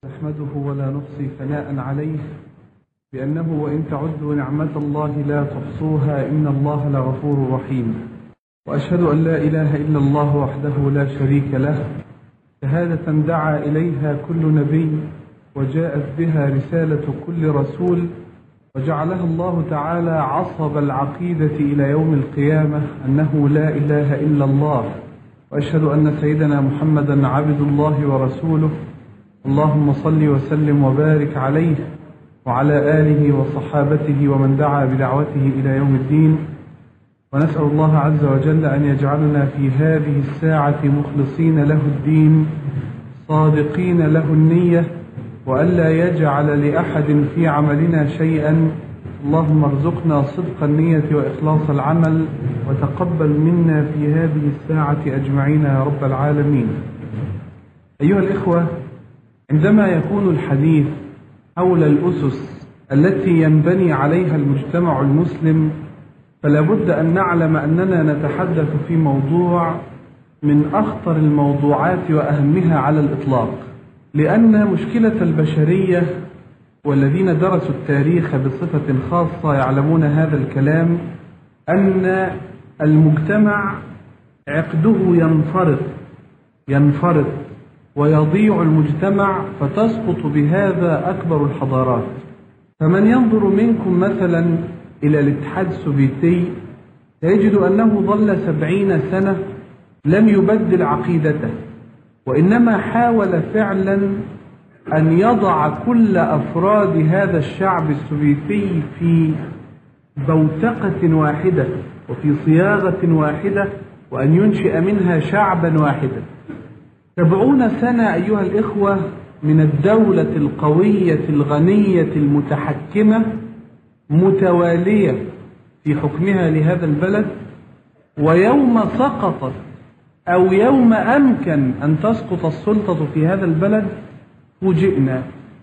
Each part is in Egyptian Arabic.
نحمده ولا نحصي ثناء عليه بأنه وإن تعدوا نعمة الله لا تحصوها إن الله لغفور رحيم وأشهد أن لا إله إلا الله وحده لا شريك له شهادة دعا إليها كل نبي وجاءت بها رسالة كل رسول وجعلها الله تعالى عصب العقيدة إلى يوم القيامة أنه لا إله إلا الله وأشهد أن سيدنا محمدا عبد الله ورسوله اللهم صل وسلم وبارك عليه وعلى آله وصحابته ومن دعا بدعوته إلى يوم الدين ونسأل الله عز وجل أن يجعلنا في هذه الساعة مخلصين له الدين صادقين له النية وألا يجعل لأحد في عملنا شيئا اللهم ارزقنا صدق النية وإخلاص العمل وتقبل منا في هذه الساعة أجمعين يا رب العالمين أيها الإخوة عندما يكون الحديث حول الأسس التي ينبني عليها المجتمع المسلم فلا بد أن نعلم أننا نتحدث في موضوع من أخطر الموضوعات وأهمها على الإطلاق لأن مشكلة البشرية والذين درسوا التاريخ بصفة خاصة يعلمون هذا الكلام أن المجتمع عقده ينفرط ينفرط ويضيع المجتمع فتسقط بهذا أكبر الحضارات فمن ينظر منكم مثلا إلى الاتحاد السوفيتي سيجد أنه ظل سبعين سنة لم يبدل عقيدته وإنما حاول فعلا أن يضع كل أفراد هذا الشعب السوفيتي في بوتقة واحدة وفي صياغة واحدة وأن ينشئ منها شعبا واحدا سبعون سنة أيها الإخوة من الدولة القوية الغنية المتحكمة متوالية في حكمها لهذا البلد ويوم سقطت أو يوم أمكن أن تسقط السلطة في هذا البلد فوجئنا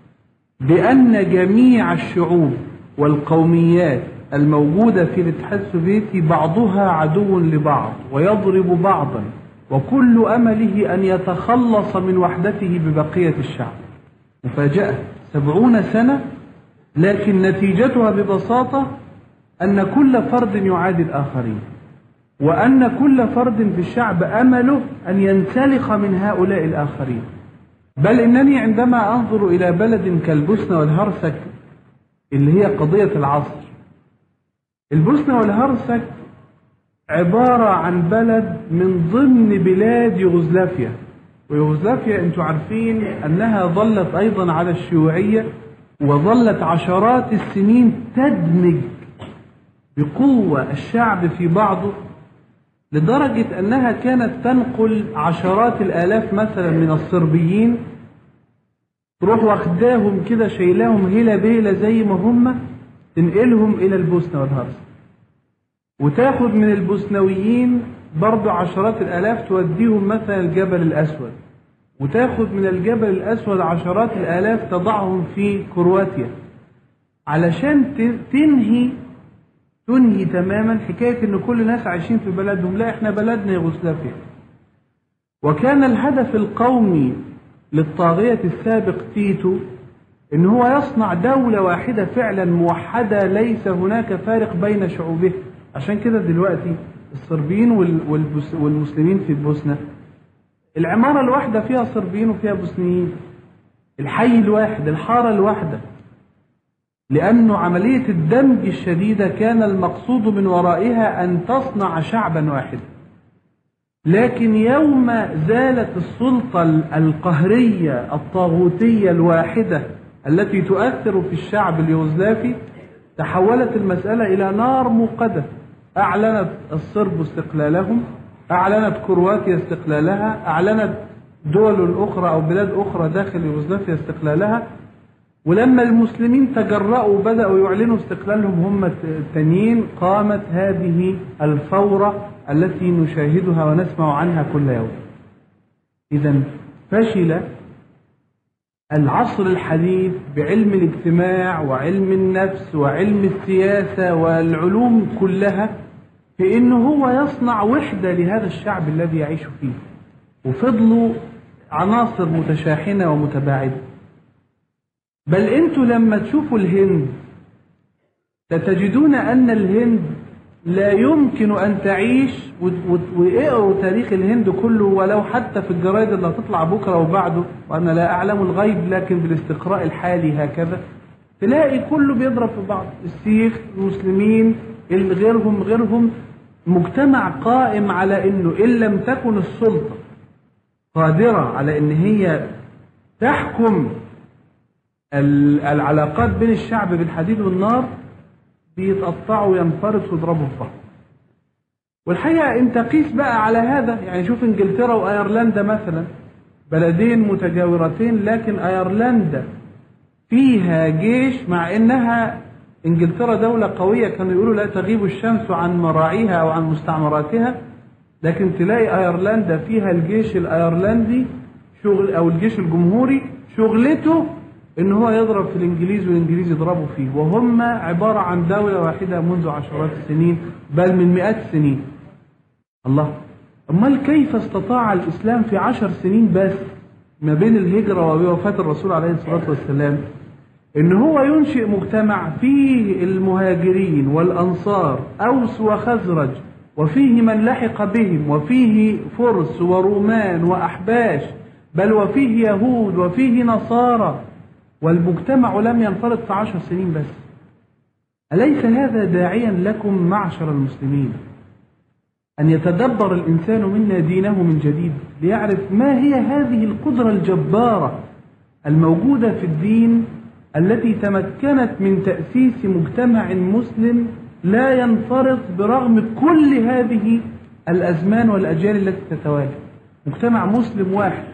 بأن جميع الشعوب والقوميات الموجودة في الاتحاد السوفيتي بعضها عدو لبعض ويضرب بعضا وكل أمله أن يتخلص من وحدته ببقية الشعب مفاجأة سبعون سنة لكن نتيجتها ببساطة أن كل فرد يعادي الآخرين وأن كل فرد في الشعب أمله أن ينسلخ من هؤلاء الآخرين بل إنني عندما أنظر إلى بلد كالبوسنة والهرسك اللي هي قضية العصر البوسنة والهرسك عبارة عن بلد من ضمن بلاد يوغوسلافيا ويوغوسلافيا انتم عارفين أنها ظلت أيضا على الشيوعية وظلت عشرات السنين تدمج بقوة الشعب في بعضه لدرجة أنها كانت تنقل عشرات الآلاف مثلا من الصربيين تروح واخداهم كده شايلاهم هيلا بيلا زي ما هم تنقلهم إلى البوسنة والهرسك وتاخد من البوسنويين برضه عشرات الآلاف توديهم مثلا الجبل الأسود وتاخد من الجبل الأسود عشرات الآلاف تضعهم في كرواتيا علشان تنهي تنهي تماما حكاية ان كل الناس عايشين في بلدهم لا احنا بلدنا يوغوسلافيا وكان الهدف القومي للطاغية السابق تيتو ان هو يصنع دولة واحدة فعلا موحدة ليس هناك فارق بين شعوبها عشان كده دلوقتي الصربيين والمسلمين في البوسنة العمارة الواحدة فيها صربيين وفيها بوسنيين الحي الواحد الحارة الواحدة لأنه عملية الدمج الشديدة كان المقصود من ورائها أن تصنع شعبا واحدا لكن يوم زالت السلطة القهرية الطاغوتية الواحدة التي تؤثر في الشعب اليوغوسلافي تحولت المسألة إلى نار موقدة أعلنت الصرب استقلالهم أعلنت كرواتيا استقلالها أعلنت دول أخرى أو بلاد أخرى داخل يوغوسلافيا استقلالها ولما المسلمين تجرأوا بدأوا يعلنوا استقلالهم هم التانيين قامت هذه الفورة التي نشاهدها ونسمع عنها كل يوم إذا فشل العصر الحديث بعلم الاجتماع وعلم النفس وعلم السياسة والعلوم كلها في انه هو يصنع وحدة لهذا الشعب الذي يعيش فيه وفضلوا عناصر متشاحنة ومتباعدة بل انتوا لما تشوفوا الهند ستجدون ان الهند لا يمكن ان تعيش واقروا تاريخ الهند كله ولو حتى في الجرايد اللي هتطلع بكره وبعده وانا لا اعلم الغيب لكن بالاستقراء الحالي هكذا تلاقي كله بيضرب في بعض السيخ المسلمين غيرهم غيرهم مجتمع قائم على انه ان لم تكن السلطه قادره على ان هي تحكم العلاقات بين الشعب بالحديد والنار بيتقطعوا وينفرطوا ويضربوا في بعض والحقيقه انت قيس بقى على هذا يعني شوف انجلترا وايرلندا مثلا بلدين متجاورتين لكن ايرلندا فيها جيش مع انها انجلترا دولة قوية كانوا يقولوا لا تغيب الشمس عن مراعيها او عن مستعمراتها لكن تلاقي ايرلندا فيها الجيش الايرلندي شغل او الجيش الجمهوري شغلته ان هو يضرب في الانجليز والانجليز يضربوا فيه وهم عبارة عن دولة واحدة منذ عشرات السنين بل من مئات السنين الله امال كيف استطاع الاسلام في عشر سنين بس ما بين الهجرة ووفاة الرسول عليه الصلاة والسلام ان هو ينشئ مجتمع فيه المهاجرين والانصار اوس وخزرج وفيه من لحق بهم وفيه فرس ورومان واحباش بل وفيه يهود وفيه نصارى والمجتمع لم ينفرد في عشر سنين بس أليس هذا داعيا لكم معشر المسلمين أن يتدبر الإنسان منا دينه من جديد ليعرف ما هي هذه القدرة الجبارة الموجودة في الدين التي تمكنت من تأسيس مجتمع مسلم لا ينفرط برغم كل هذه الأزمان والأجيال التي تتوالى مجتمع مسلم واحد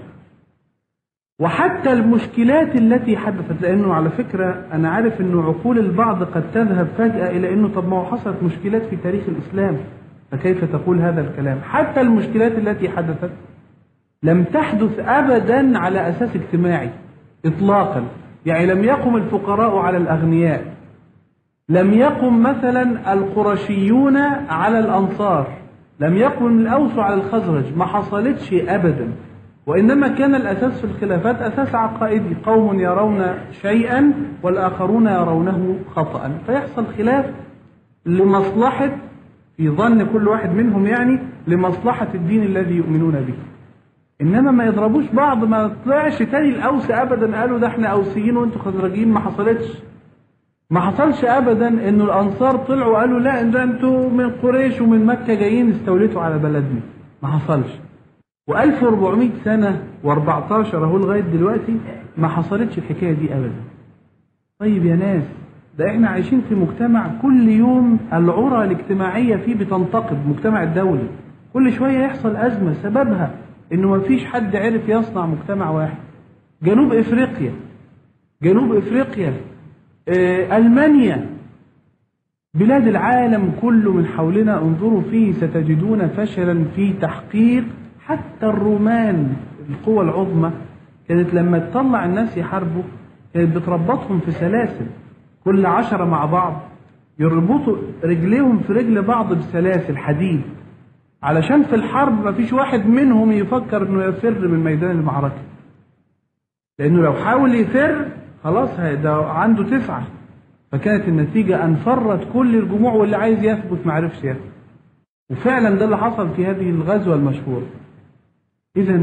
وحتى المشكلات التي حدثت لأنه على فكرة أنا عارف أنه عقول البعض قد تذهب فجأة إلى أنه طب ما هو حصلت مشكلات في تاريخ الإسلام فكيف تقول هذا الكلام حتى المشكلات التي حدثت لم تحدث أبدا على أساس اجتماعي إطلاقا يعني لم يقم الفقراء على الأغنياء لم يقم مثلا القرشيون على الأنصار لم يقم الأوس على الخزرج ما حصلتش أبدا وإنما كان الأساس في الخلافات أساس عقائدي قوم يرون شيئا والآخرون يرونه خطأ فيحصل خلاف لمصلحة في ظن كل واحد منهم يعني لمصلحة الدين الذي يؤمنون به انما ما يضربوش بعض ما طلعش تاني الاوس ابدا قالوا ده احنا اوسيين وانتوا خزرجيين ما حصلتش ما حصلش ابدا انه الانصار طلعوا قالوا لا ده انتوا من قريش ومن مكه جايين استوليتوا على بلدنا ما حصلش و1400 سنه و14 اهو لغايه دلوقتي ما حصلتش الحكايه دي ابدا طيب يا ناس ده احنا عايشين في مجتمع كل يوم العرى الاجتماعيه فيه بتنتقد مجتمع الدولي كل شويه يحصل ازمه سببها انه ما فيش حد عرف يصنع مجتمع واحد جنوب افريقيا جنوب افريقيا آه، المانيا بلاد العالم كله من حولنا انظروا فيه ستجدون فشلا في تحقيق حتى الرومان القوى العظمى كانت لما تطلع الناس يحاربوا كانت بتربطهم في سلاسل كل عشرة مع بعض يربطوا رجليهم في رجل بعض بسلاسل حديد علشان في الحرب ما فيش واحد منهم يفكر انه يفر من ميدان المعركة لانه لو حاول يفر خلاص ده عنده تسعة فكانت النتيجة ان فرت كل الجموع واللي عايز يثبت ما عرفش يثبت وفعلا ده اللي حصل في هذه الغزوة المشهورة اذا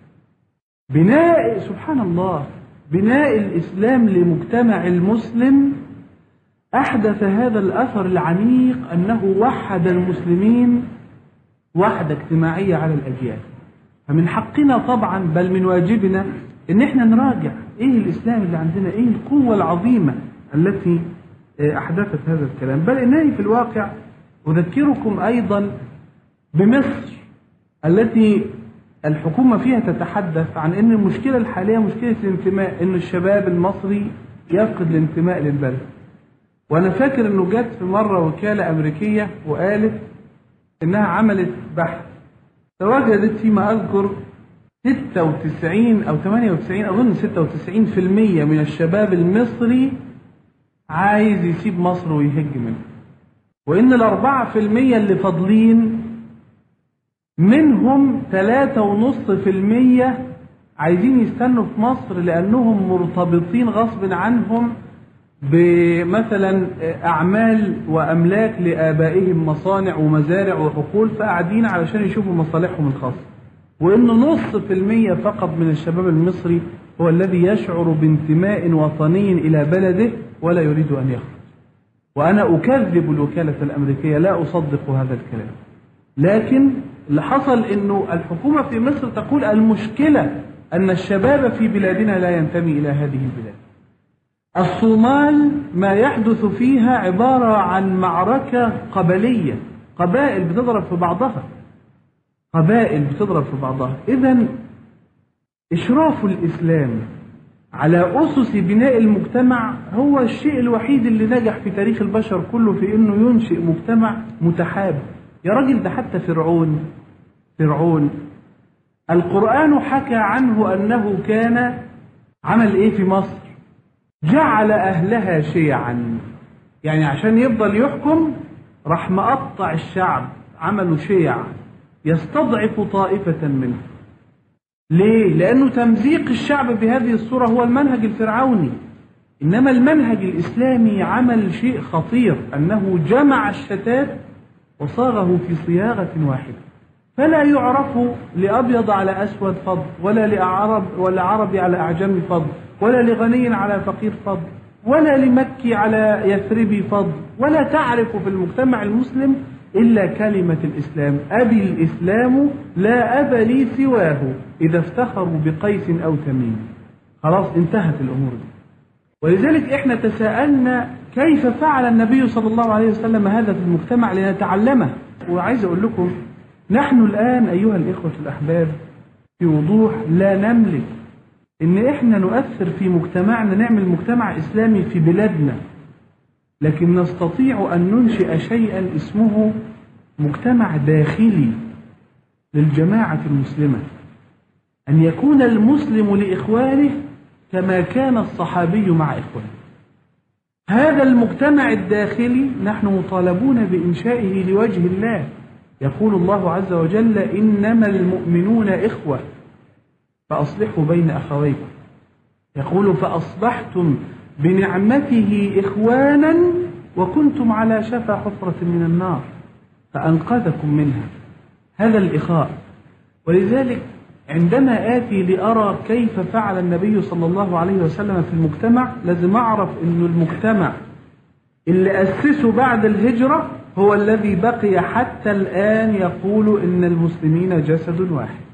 بناء سبحان الله بناء الاسلام لمجتمع المسلم احدث هذا الاثر العميق انه وحد المسلمين وحدة اجتماعية على الأجيال فمن حقنا طبعا بل من واجبنا ان احنا نراجع ايه الاسلام اللي عندنا ايه القوة العظيمة التي آه، احدثت هذا الكلام بل انني في الواقع اذكركم ايضا بمصر التي الحكومة فيها تتحدث عن ان المشكلة الحالية مشكلة الانتماء ان الشباب المصري يفقد الانتماء للبلد وانا فاكر انه جت في مرة وكالة امريكية وقالت انها عملت بحث فوجدت فيما اذكر 96 او 98 اظن 96% من الشباب المصري عايز يسيب مصر ويهج منها وان الاربعة في المية اللي فاضلين منهم ثلاثة ونص في المية عايزين يستنوا في مصر لأنهم مرتبطين غصب عنهم بمثلا أعمال وأملاك لآبائهم مصانع ومزارع وحقول فقاعدين علشان يشوفوا مصالحهم الخاصة وإن نص في المية فقط من الشباب المصري هو الذي يشعر بانتماء وطني إلى بلده ولا يريد أن يخرج وأنا أكذب الوكالة الأمريكية لا أصدق هذا الكلام لكن اللي حصل أنه الحكومة في مصر تقول المشكلة أن الشباب في بلادنا لا ينتمي إلى هذه البلاد الصومال ما يحدث فيها عبارة عن معركة قبلية قبائل بتضرب في بعضها قبائل بتضرب في بعضها إذا إشراف الإسلام على أسس بناء المجتمع هو الشيء الوحيد اللي نجح في تاريخ البشر كله في إنه ينشئ مجتمع متحاب يا راجل ده حتى فرعون فرعون القرآن حكى عنه أنه كان عمل إيه في مصر جعل أهلها شيعا يعني عشان يفضل يحكم راح مقطع الشعب عملوا شيع يستضعف طائفة منه ليه؟ لأنه تمزيق الشعب بهذه الصورة هو المنهج الفرعوني إنما المنهج الإسلامي عمل شيء خطير أنه جمع الشتات وصاغه في صياغة واحدة فلا يعرف لأبيض على أسود فضل ولا لأعرب ولا عربي على أعجمي فضل ولا لغني على فقير فضل ولا لمكي على يثربي فضل ولا تعرف في المجتمع المسلم إلا كلمة الإسلام أبي الإسلام لا أب لي سواه إذا افتخروا بقيس أو تميم خلاص انتهت الأمور دي ولذلك إحنا تساءلنا كيف فعل النبي صلى الله عليه وسلم هذا في المجتمع لنتعلمه وعايز أقول لكم نحن الآن أيها الإخوة الأحباب في وضوح لا نملك إن إحنا نؤثر في مجتمعنا نعمل مجتمع إسلامي في بلادنا لكن نستطيع أن ننشئ شيئا اسمه مجتمع داخلي للجماعة المسلمة أن يكون المسلم لإخوانه كما كان الصحابي مع إخوانه هذا المجتمع الداخلي نحن مطالبون بإنشائه لوجه الله يقول الله عز وجل إنما المؤمنون إخوة فأصلحوا بين أخويكم يقول فأصبحتم بنعمته إخوانا وكنتم على شفا حفرة من النار فأنقذكم منها هذا الإخاء ولذلك عندما آتي لأرى كيف فعل النبي صلى الله عليه وسلم في المجتمع لازم أعرف أن المجتمع اللي أسسه بعد الهجرة هو الذي بقي حتى الآن يقول إن المسلمين جسد واحد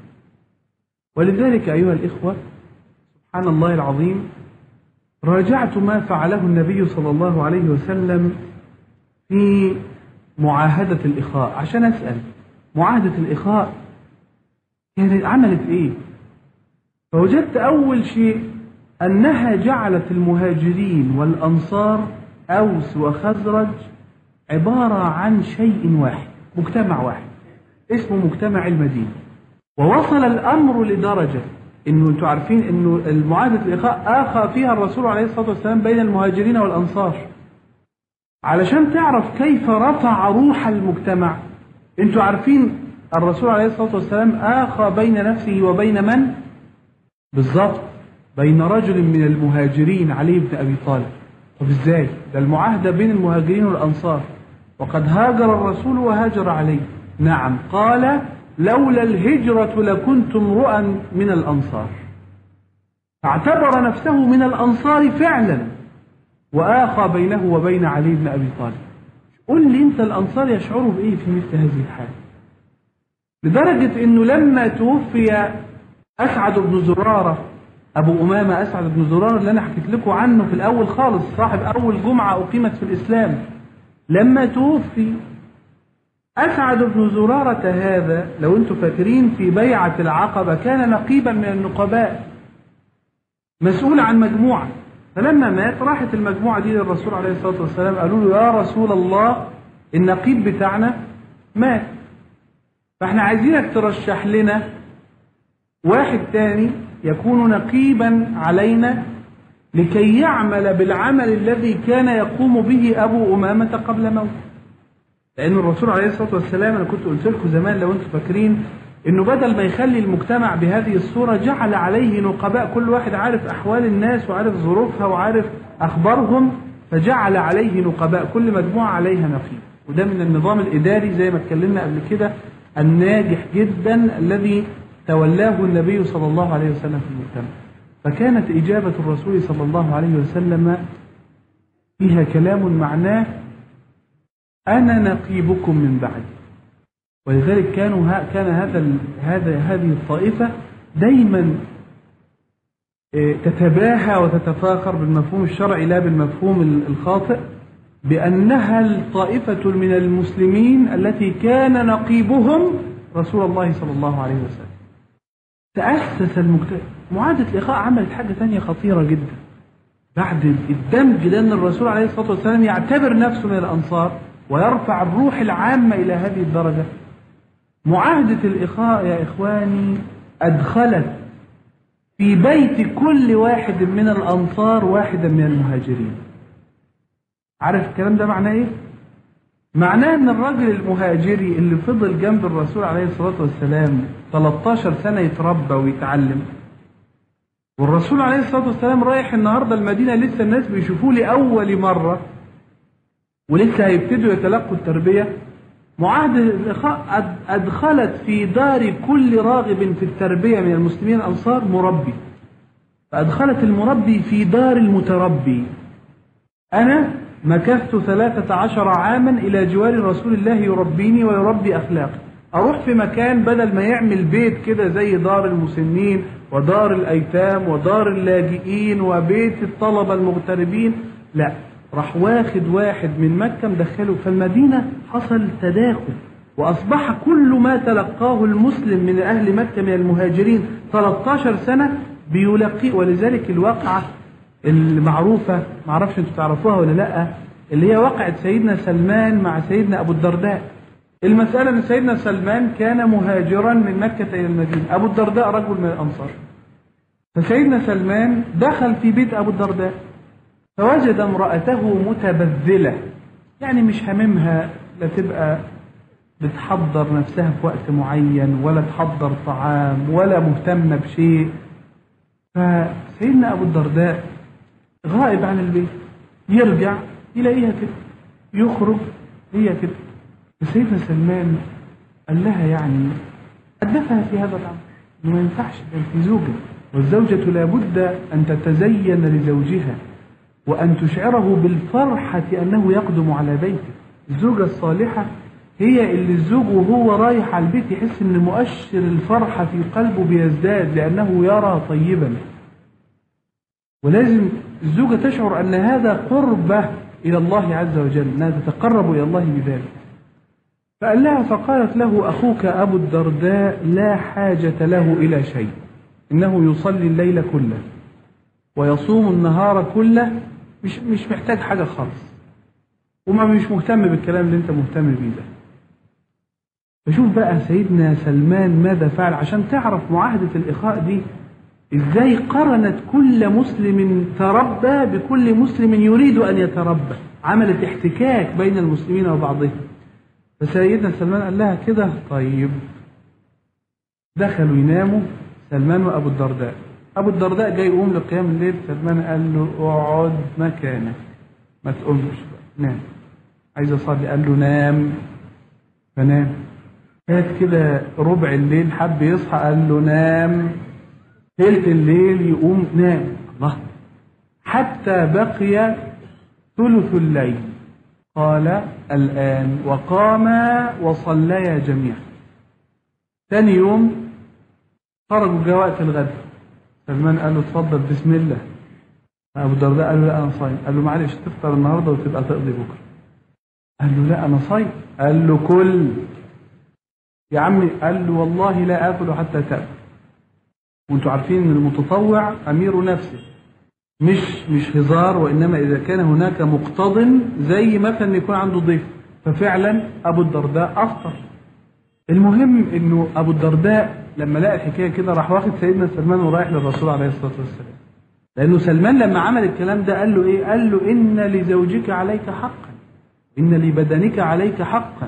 ولذلك أيها الإخوة سبحان الله العظيم راجعت ما فعله النبي صلى الله عليه وسلم في معاهدة الإخاء عشان أسأل معاهدة الإخاء كانت عملت إيه فوجدت أول شيء أنها جعلت المهاجرين والأنصار أوس وخزرج عبارة عن شيء واحد مجتمع واحد اسمه مجتمع المدينة ووصل الأمر لدرجة انه انتوا عارفين انه المعاهده الاخاء اخى فيها الرسول عليه الصلاه والسلام بين المهاجرين والانصار علشان تعرف كيف رفع روح المجتمع انتوا عارفين الرسول عليه الصلاه والسلام اخى بين نفسه وبين من بالضبط بين رجل من المهاجرين علي بن ابي طالب طب ازاي ده المعاهده بين المهاجرين والانصار وقد هاجر الرسول وهاجر علي نعم قال لولا الهجرة لكنت امرؤا من الأنصار فاعتبر نفسه من الأنصار فعلا وآخى بينه وبين علي بن أبي طالب قل لي أنت الأنصار يشعروا بإيه في مثل هذه الحالة لدرجة أنه لما توفي أسعد بن زرارة أبو أمامة أسعد بن زرارة اللي أنا حكيت لكم عنه في الأول خالص صاحب أول جمعة أقيمت في الإسلام لما توفي أسعد بن زرارة هذا لو أنتم فاكرين في بيعة العقبة كان نقيبا من النقباء مسؤول عن مجموعة فلما مات راحت المجموعة دي للرسول عليه الصلاة والسلام قالوا له يا رسول الله النقيب بتاعنا مات فاحنا عايزينك ترشح لنا واحد تاني يكون نقيبا علينا لكي يعمل بالعمل الذي كان يقوم به أبو أمامة قبل موته لأن الرسول عليه الصلاة والسلام أنا كنت قلت لكم زمان لو أنتم فاكرين انه بدل ما يخلي المجتمع بهذه الصورة جعل عليه نقباء كل واحد عارف احوال الناس وعارف ظروفها وعارف اخبارهم فجعل عليه نقباء كل مجموعة عليها نقيب وده من النظام الاداري زي ما اتكلمنا قبل كده الناجح جدا الذي تولاه النبي صلى الله عليه وسلم في المجتمع فكانت إجابة الرسول صلى الله عليه وسلم فيها كلام معناه أنا نقيبكم من بعد ولذلك كانوا ها كان هذا هذا هذه الطائفة دايما تتباهى وتتفاخر بالمفهوم الشرعي لا بالمفهوم الخاطئ بأنها الطائفة من المسلمين التي كان نقيبهم رسول الله صلى الله عليه وسلم تأسس المجتمع معاهدة الإخاء عملت حاجة ثانية خطيرة جدا بعد الدمج لأن الرسول عليه الصلاة والسلام يعتبر نفسه من الأنصار ويرفع الروح العامة إلى هذه الدرجة معاهدة الإخاء يا إخواني أدخلت في بيت كل واحد من الأنصار واحدا من المهاجرين عارف الكلام ده معناه إيه؟ معناه ان الراجل المهاجري اللي فضل جنب الرسول عليه الصلاة والسلام 13 سنة يتربى ويتعلم والرسول عليه الصلاة والسلام رايح النهاردة المدينة لسه الناس بيشوفوه لأول مرة ولسه هيبتدوا يتلقوا التربية معاهدة الإخاء أدخلت في دار كل راغب في التربية من المسلمين الأنصار مربي فأدخلت المربي في دار المتربي أنا مكثت ثلاثة عشر عاما إلى جوار رسول الله يربيني ويربي أخلاقي أروح في مكان بدل ما يعمل بيت كده زي دار المسنين ودار الأيتام ودار اللاجئين وبيت الطلبة المغتربين لا راح واخد واحد من مكة مدخله فالمدينة حصل تداخل وأصبح كل ما تلقاه المسلم من أهل مكة من المهاجرين 13 سنة بيلقي ولذلك الواقعة المعروفة معرفش انتوا تعرفوها ولا لا اللي هي وقعت سيدنا سلمان مع سيدنا أبو الدرداء المسألة أن سيدنا سلمان كان مهاجرا من مكة إلى المدينة أبو الدرداء رجل من الأنصار فسيدنا سلمان دخل في بيت أبو الدرداء فوجد امرأته متبذلة يعني مش هممها لا تبقى بتحضر نفسها في وقت معين ولا تحضر طعام ولا مهتمة بشيء فسيدنا أبو الدرداء غائب عن البيت يرجع يلاقيها كده يخرج هي كده سيدنا سلمان قال لها يعني أدفها في هذا الأمر ما ينفعش ده في زوجة والزوجة لابد أن تتزين لزوجها وأن تشعره بالفرحة أنه يقدم على بيته الزوجة الصالحة هي اللي الزوج وهو رايح على البيت يحس ان مؤشر الفرحة في قلبه بيزداد لأنه يرى طيبا ولازم الزوجة تشعر أن هذا قربة إلى الله عز وجل أنها تتقرب إلى الله بذلك فقال لها فقالت له أخوك أبو الدرداء لا حاجة له إلى شيء إنه يصلي الليل كله ويصوم النهار كله مش مش محتاج حاجة خالص وما مش مهتم بالكلام اللي انت مهتم بيه ده فشوف بقى سيدنا سلمان ماذا فعل عشان تعرف معاهدة الإخاء دي ازاي قرنت كل مسلم تربى بكل مسلم يريد أن يتربى عملت احتكاك بين المسلمين وبعضهم فسيدنا سلمان قال لها كده طيب دخلوا يناموا سلمان وأبو الدرداء أبو الدرداء جاي يقوم لقيام الليل سلمان قال له اقعد مكانك ما تقومش نام عايز أصلي قال له نام فنام فات كده ربع الليل حب يصحى قال له نام تلت الليل يقوم نام الله حتى بقي ثلث الليل قال الآن وقاما وصليا جميعا ثاني يوم خرجوا جاء وقت الغد سلمان قال له اتفضل بسم الله أبو الدرداء قال له لا أنا صايم قال له معلش تفطر النهارده وتبقى تقضي بكرة قال له لا أنا صايم قال له كل يا عمي قال له والله لا آكل حتى تأكل وانتوا عارفين ان المتطوع أمير نفسه مش مش هزار وإنما إذا كان هناك مقتض زي مثلا يكون عنده ضيف ففعلا أبو الدرداء أفطر المهم إنه أبو الدرداء لما لقى الحكاية كده راح واخد سيدنا سلمان ورايح للرسول عليه الصلاة والسلام لأنه سلمان لما عمل الكلام ده قال له إيه قال له إن لزوجك عليك حقا إن لبدنك عليك حقا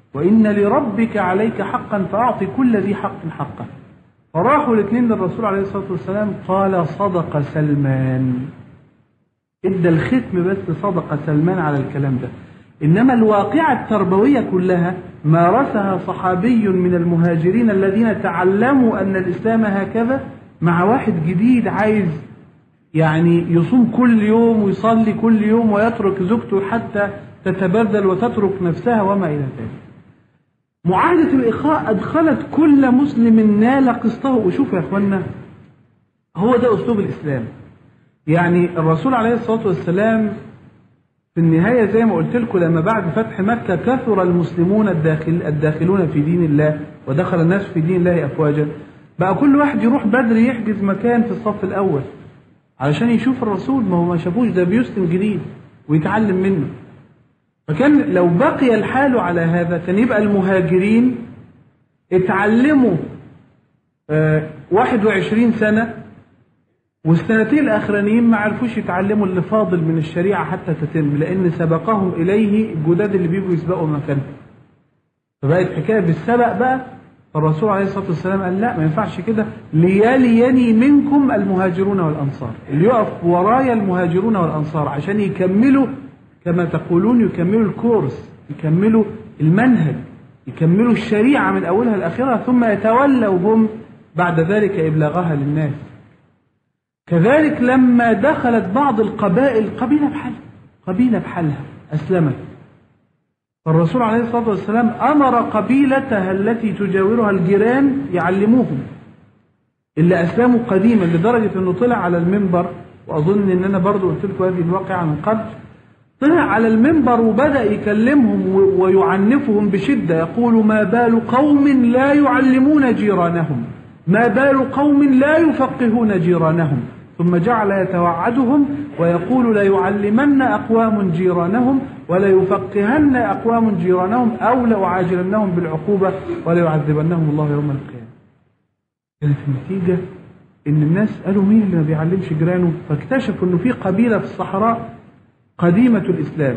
وإن لربك عليك حقا فأعطي كل ذي حق حقه فراحوا الاثنين للرسول عليه الصلاة والسلام قال صدق سلمان ادى الختم بس صدق سلمان على الكلام ده إنما الواقعة التربوية كلها مارسها صحابي من المهاجرين الذين تعلموا أن الإسلام هكذا مع واحد جديد عايز يعني يصوم كل يوم ويصلي كل يوم ويترك زوجته حتى تتبذل وتترك نفسها وما إلى ذلك معاهدة الإخاء أدخلت كل مسلم نال قسطه وشوفوا يا أخوانا هو ده أسلوب الإسلام يعني الرسول عليه الصلاة والسلام في النهاية زي ما قلت لكم لما بعد فتح مكة كثر المسلمون الداخل الداخلون في دين الله ودخل الناس في دين الله أفواجا بقى كل واحد يروح بدري يحجز مكان في الصف الأول علشان يشوف الرسول ما هو ما شافوش ده بيسلم جديد ويتعلم منه فكان لو بقي الحال على هذا كان يبقى المهاجرين اتعلموا آه 21 سنة والسنتين الأخرانيين ما عرفوش يتعلموا اللي فاضل من الشريعة حتى تتم لأن سبقهم إليه الجداد اللي بيجوا يسبقوا مكانهم فبقت حكاية بالسبق بقى فالرسول عليه الصلاة والسلام قال لا ما ينفعش كده ليليني منكم المهاجرون والأنصار اللي يقف ورايا المهاجرون والأنصار عشان يكملوا كما تقولون يكملوا الكورس يكملوا المنهج يكملوا الشريعة من أولها لآخرها ثم يتولوا هم بعد ذلك إبلاغها للناس كذلك لما دخلت بعض القبائل قبيلة بحالها قبيلة بحالها أسلمت فالرسول عليه الصلاة والسلام أمر قبيلتها التي تجاورها الجيران يعلموهم اللي أسلموا قديما لدرجة أنه طلع على المنبر وأظن أن أنا برضو قلت لكم هذه الواقعة من قبل طلع على المنبر وبدأ يكلمهم ويعنفهم بشدة يقول ما بال قوم لا يعلمون جيرانهم ما بال قوم لا يفقهون جيرانهم ثم جعل يتوعدهم ويقول ليعلمن أقوام جيرانهم وليفقهن أقوام جيرانهم أو لأعاجلنهم بالعقوبة وليعذبنهم الله يوم القيامة كانت النتيجة إن الناس قالوا مين اللي ما بيعلمش جيرانه فاكتشفوا إنه في قبيلة في الصحراء قديمة الإسلام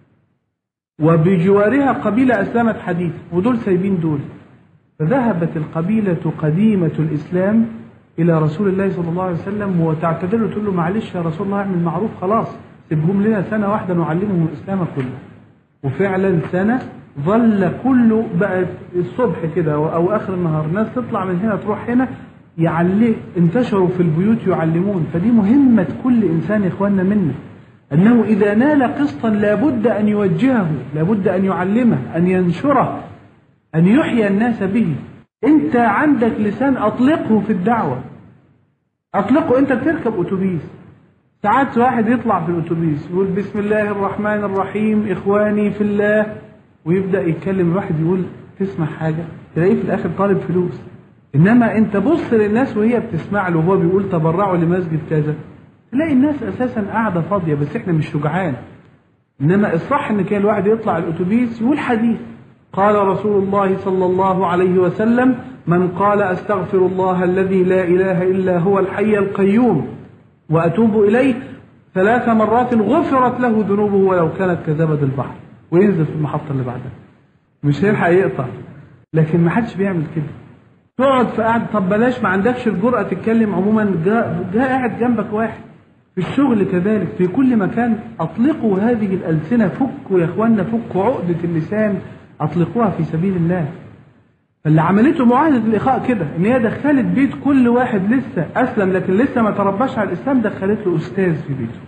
وبجوارها قبيلة أسلمت حديث ودول سايبين دول فذهبت القبيلة قديمة الإسلام إلى رسول الله صلى الله عليه وسلم وتعتذر له تقول له معلش يا رسول الله اعمل معروف خلاص سيبهم لنا سنة واحدة نعلمهم الإسلام كله وفعلا سنة ظل كله بقى الصبح كده أو آخر النهار ناس تطلع من هنا تروح هنا يعلم انتشروا في البيوت يعلمون فدي مهمة كل إنسان يا إخواننا منا أنه إذا نال قسطا لابد أن يوجهه لابد أن يعلمه أن ينشره أن يحيي الناس به أنت عندك لسان أطلقه في الدعوة أطلقه أنت بتركب أتوبيس ساعات واحد يطلع في الأتوبيس يقول بسم الله الرحمن الرحيم إخواني في الله ويبدأ يتكلم الواحد يقول تسمع حاجة تلاقيه في الآخر طالب فلوس إنما أنت بص للناس وهي بتسمع له وهو بيقول تبرعوا لمسجد كذا تلاقي الناس أساسا قاعدة فاضية بس إحنا مش شجعان إنما الصح إن كان الواحد يطلع الأتوبيس يقول حديث قال رسول الله صلى الله عليه وسلم من قال استغفر الله الذي لا اله الا هو الحي القيوم واتوب اليه ثلاث مرات غفرت له ذنوبه ولو كانت كزبد البحر وينزل في المحطه اللي بعدها مش هيلحق يقطع لكن ما حدش بيعمل كده تقعد في قاعد طب بلاش ما عندكش الجرأة تتكلم عموما جاء جا قاعد جنبك واحد في الشغل كذلك في كل مكان أطلقوا هذه الألسنة فكوا يا إخواننا فكوا عقدة اللسان أطلقوها في سبيل الله فاللي عملته معاهدة الإخاء كده إن هي دخلت بيت كل واحد لسه أسلم لكن لسه ما ترباش على الإسلام دخلت له أستاذ في بيته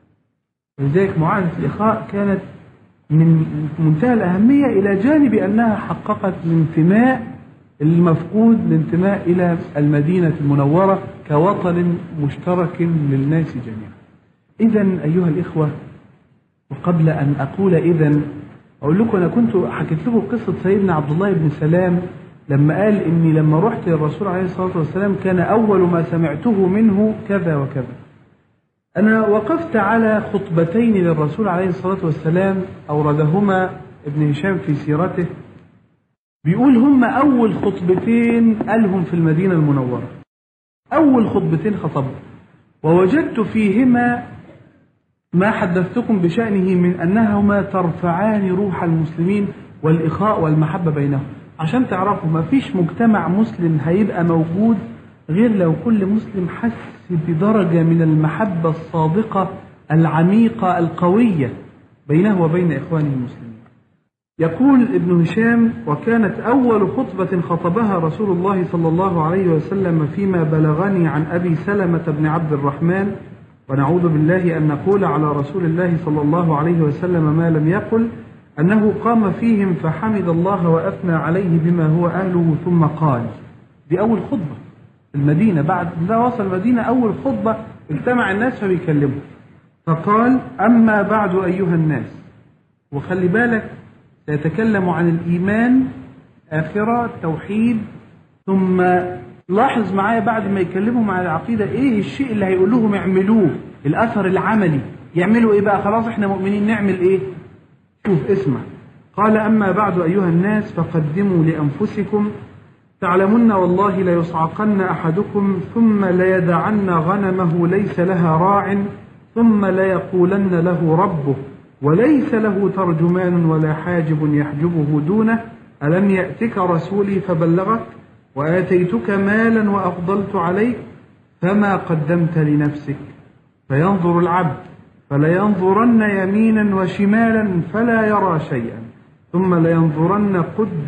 لذلك معاهدة الإخاء كانت من منتهى الأهمية إلى جانب أنها حققت الانتماء المفقود الانتماء إلى المدينة المنورة كوطن مشترك للناس جميعا إذا أيها الإخوة وقبل أن أقول إذا أقول لكم أنا كنت حكيت لكم قصة سيدنا عبد الله بن سلام لما قال إني لما رحت للرسول عليه الصلاة والسلام كان أول ما سمعته منه كذا وكذا أنا وقفت على خطبتين للرسول عليه الصلاة والسلام أوردهما ابن هشام في سيرته بيقول هم أول خطبتين قالهم في المدينة المنورة أول خطبتين خطبهم ووجدت فيهما ما حدثتكم بشأنه من أنهما ترفعان روح المسلمين والإخاء والمحبة بينهم عشان تعرفوا ما فيش مجتمع مسلم هيبقى موجود غير لو كل مسلم حس بدرجة من المحبة الصادقة العميقة القوية بينه وبين إخوانه المسلمين يقول ابن هشام وكانت أول خطبة خطبها رسول الله صلى الله عليه وسلم فيما بلغني عن أبي سلمة بن عبد الرحمن ونعوذ بالله أن نقول على رسول الله صلى الله عليه وسلم ما لم يقل أنه قام فيهم فحمد الله وأثنى عليه بما هو أهله ثم قال دي أول خطبة المدينة بعد ما وصل المدينة أول خطبة اجتمع الناس فبيكلموا فقال أما بعد أيها الناس وخلي بالك سيتكلم عن الإيمان آخرة توحيد ثم لاحظ معايا بعد ما يكلمهم عن العقيدة إيه الشيء اللي هيقول لهم اعملوه الأثر العملي يعملوا إيه بقى خلاص إحنا مؤمنين نعمل إيه شوف اسمع قال أما بعد أيها الناس فقدموا لأنفسكم تعلمن والله ليصعقن أحدكم ثم ليدعن غنمه ليس لها راع ثم ليقولن له ربه وليس له ترجمان ولا حاجب يحجبه دونه ألم يأتك رسولي فبلغك وآتيتك مالا وأفضلت عليك فما قدمت لنفسك فينظر العبد فلينظرن يمينا وشمالا فلا يرى شيئا ثم لينظرن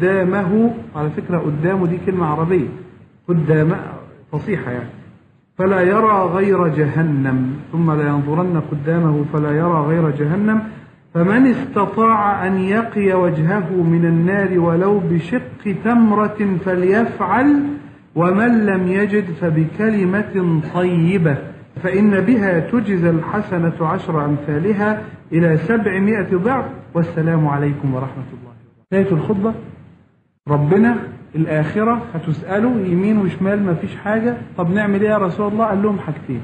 قدامه على فكرة قدامه دي كلمة عربية قدام فصيحة يعني فلا يرى غير جهنم ثم لينظرن قدامه فلا يرى غير جهنم فمن استطاع أن يقي وجهه من النار ولو بشق تمرة فليفعل ومن لم يجد فبكلمة طيبة فإن بها تجزى الحسنة عشر أمثالها إلى سبعمائة ضعف والسلام عليكم ورحمة الله بداية الخطبة ربنا الآخرة هتسأله يمين وشمال ما فيش حاجة طب نعمل إيه يا رسول الله قال لهم حاجتين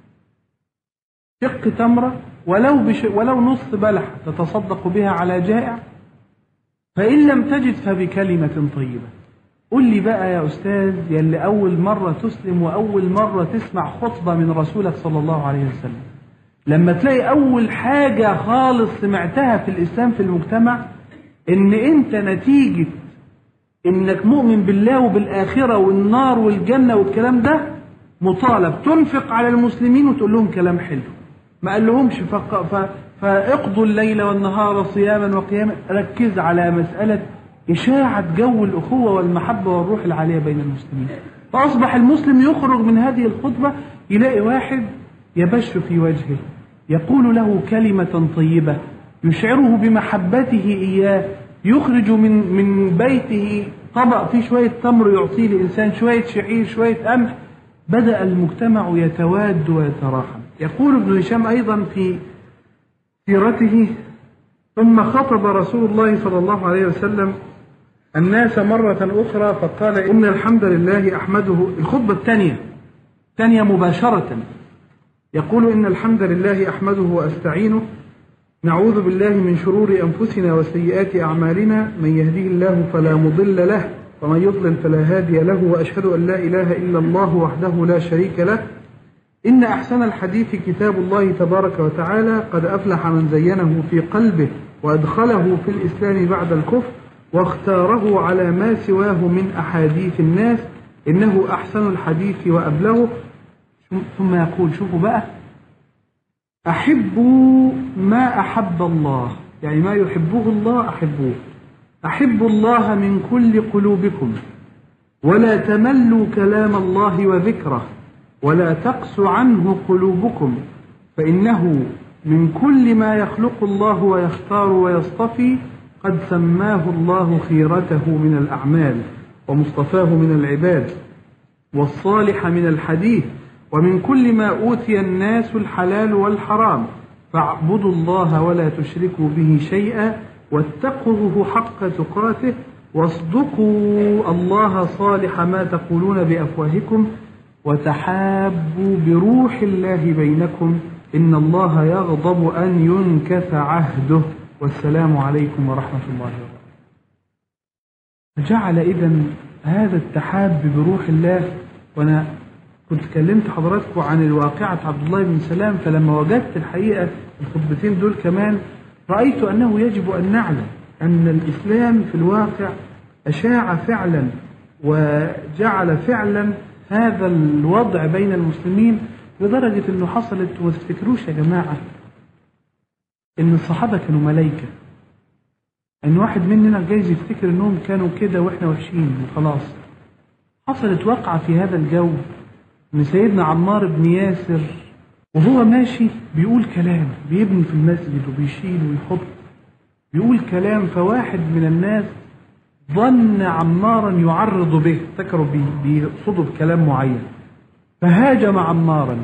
شق تمرة ولو بش ولو نص بلح تتصدق بها على جائع فإن لم تجد فبكلمة طيبة قل لي بقى يا أستاذ يلي أول مرة تسلم وأول مرة تسمع خطبة من رسولك صلى الله عليه وسلم لما تلاقي أول حاجة خالص سمعتها في الإسلام في المجتمع إن أنت نتيجة إنك مؤمن بالله وبالآخرة والنار والجنة والكلام ده مطالب تنفق على المسلمين وتقول لهم كلام حلو ما قال لهمش فق... ف... فاقضوا الليل والنهار صياما وقياما ركز على مسألة إشاعة جو الأخوة والمحبة والروح العالية بين المسلمين فأصبح المسلم يخرج من هذه الخطبة يلاقي واحد يبش في وجهه يقول له كلمة طيبة يشعره بمحبته إياه يخرج من من بيته طبق فيه شوية تمر يعطيه لإنسان شوية شعير شوية قمح بدأ المجتمع يتواد ويتراحم يقول ابن هشام أيضا في سيرته ثم خطب رسول الله صلى الله عليه وسلم الناس مرة أخرى فقال إن الحمد لله أحمده الخطبة الثانية الثانية مباشرة يقول إن الحمد لله أحمده وأستعينه نعوذ بالله من شرور أنفسنا وسيئات أعمالنا من يهديه الله فلا مضل له ومن يضلل فلا هادي له وأشهد أن لا إله إلا الله وحده لا شريك له إن أحسن الحديث كتاب الله تبارك وتعالى قد أفلح من زينه في قلبه وأدخله في الإسلام بعد الكفر واختاره على ما سواه من أحاديث الناس إنه أحسن الحديث وأبلغه ثم يقول شوفوا بقى أحبوا ما أحب الله يعني ما يحبه الله أحبوه أحبوا الله من كل قلوبكم ولا تملوا كلام الله وذكره ولا تقس عنه قلوبكم فإنه من كل ما يخلق الله ويختار ويصطفي قد سماه الله خيرته من الأعمال ومصطفاه من العباد والصالح من الحديث ومن كل ما أوتي الناس الحلال والحرام فاعبدوا الله ولا تشركوا به شيئا واتقوه حق تقاته واصدقوا الله صالح ما تقولون بأفواهكم وتحابوا بروح الله بينكم إن الله يغضب أن ينكث عهده والسلام عليكم ورحمة الله وبركاته جعل إذا هذا التحاب بروح الله وأنا كنت كلمت حضراتكم عن الواقعة عبد الله بن سلام فلما وجدت الحقيقة الخطبتين دول كمان رأيت أنه يجب أن نعلم أن الإسلام في الواقع أشاع فعلا وجعل فعلا هذا الوضع بين المسلمين لدرجة أنه حصلت وما تفتكروش يا جماعة أن الصحابة كانوا ملايكة أن واحد مننا جايز يفتكر أنهم كانوا كده وإحنا وحشين وخلاص حصلت وقعة في هذا الجو أن سيدنا عمار بن ياسر وهو ماشي بيقول كلام بيبني في المسجد وبيشيل ويحط بيقول كلام فواحد من الناس ظن عمارا يعرض به افتكروا بي- بيقصدوا بكلام معين فهاجم عمارا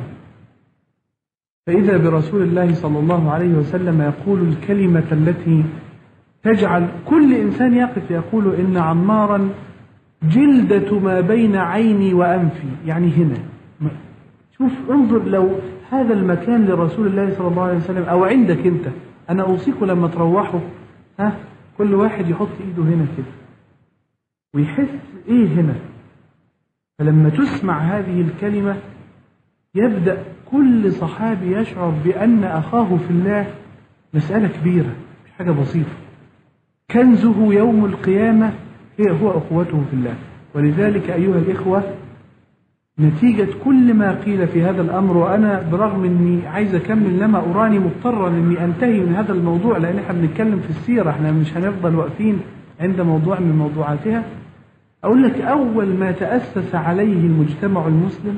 فإذا برسول الله صلى الله عليه وسلم يقول الكلمة التي تجعل كل إنسان يقف يقول إن عمارا جلدة ما بين عيني وأنفي يعني هنا ما- شوف انظر لو هذا المكان لرسول الله صلى الله عليه وسلم أو عندك أنت أنا أوصيكم لما تروحوا ها كل واحد يحط إيده هنا كده ويحس إيه هنا فلما تسمع هذه الكلمة يبدأ كل صحابي يشعر بأن أخاه في الله مسألة كبيرة مش حاجة بسيطة كنزه يوم القيامة هي هو أخوته في الله ولذلك أيها الإخوة نتيجة كل ما قيل في هذا الأمر وأنا برغم أني عايز أكمل لما أراني مضطرا أني أنتهي من هذا الموضوع لأن احنا بنتكلم في السيرة احنا مش هنفضل واقفين عند موضوع من موضوعاتها أقول لك أول ما تأسس عليه المجتمع المسلم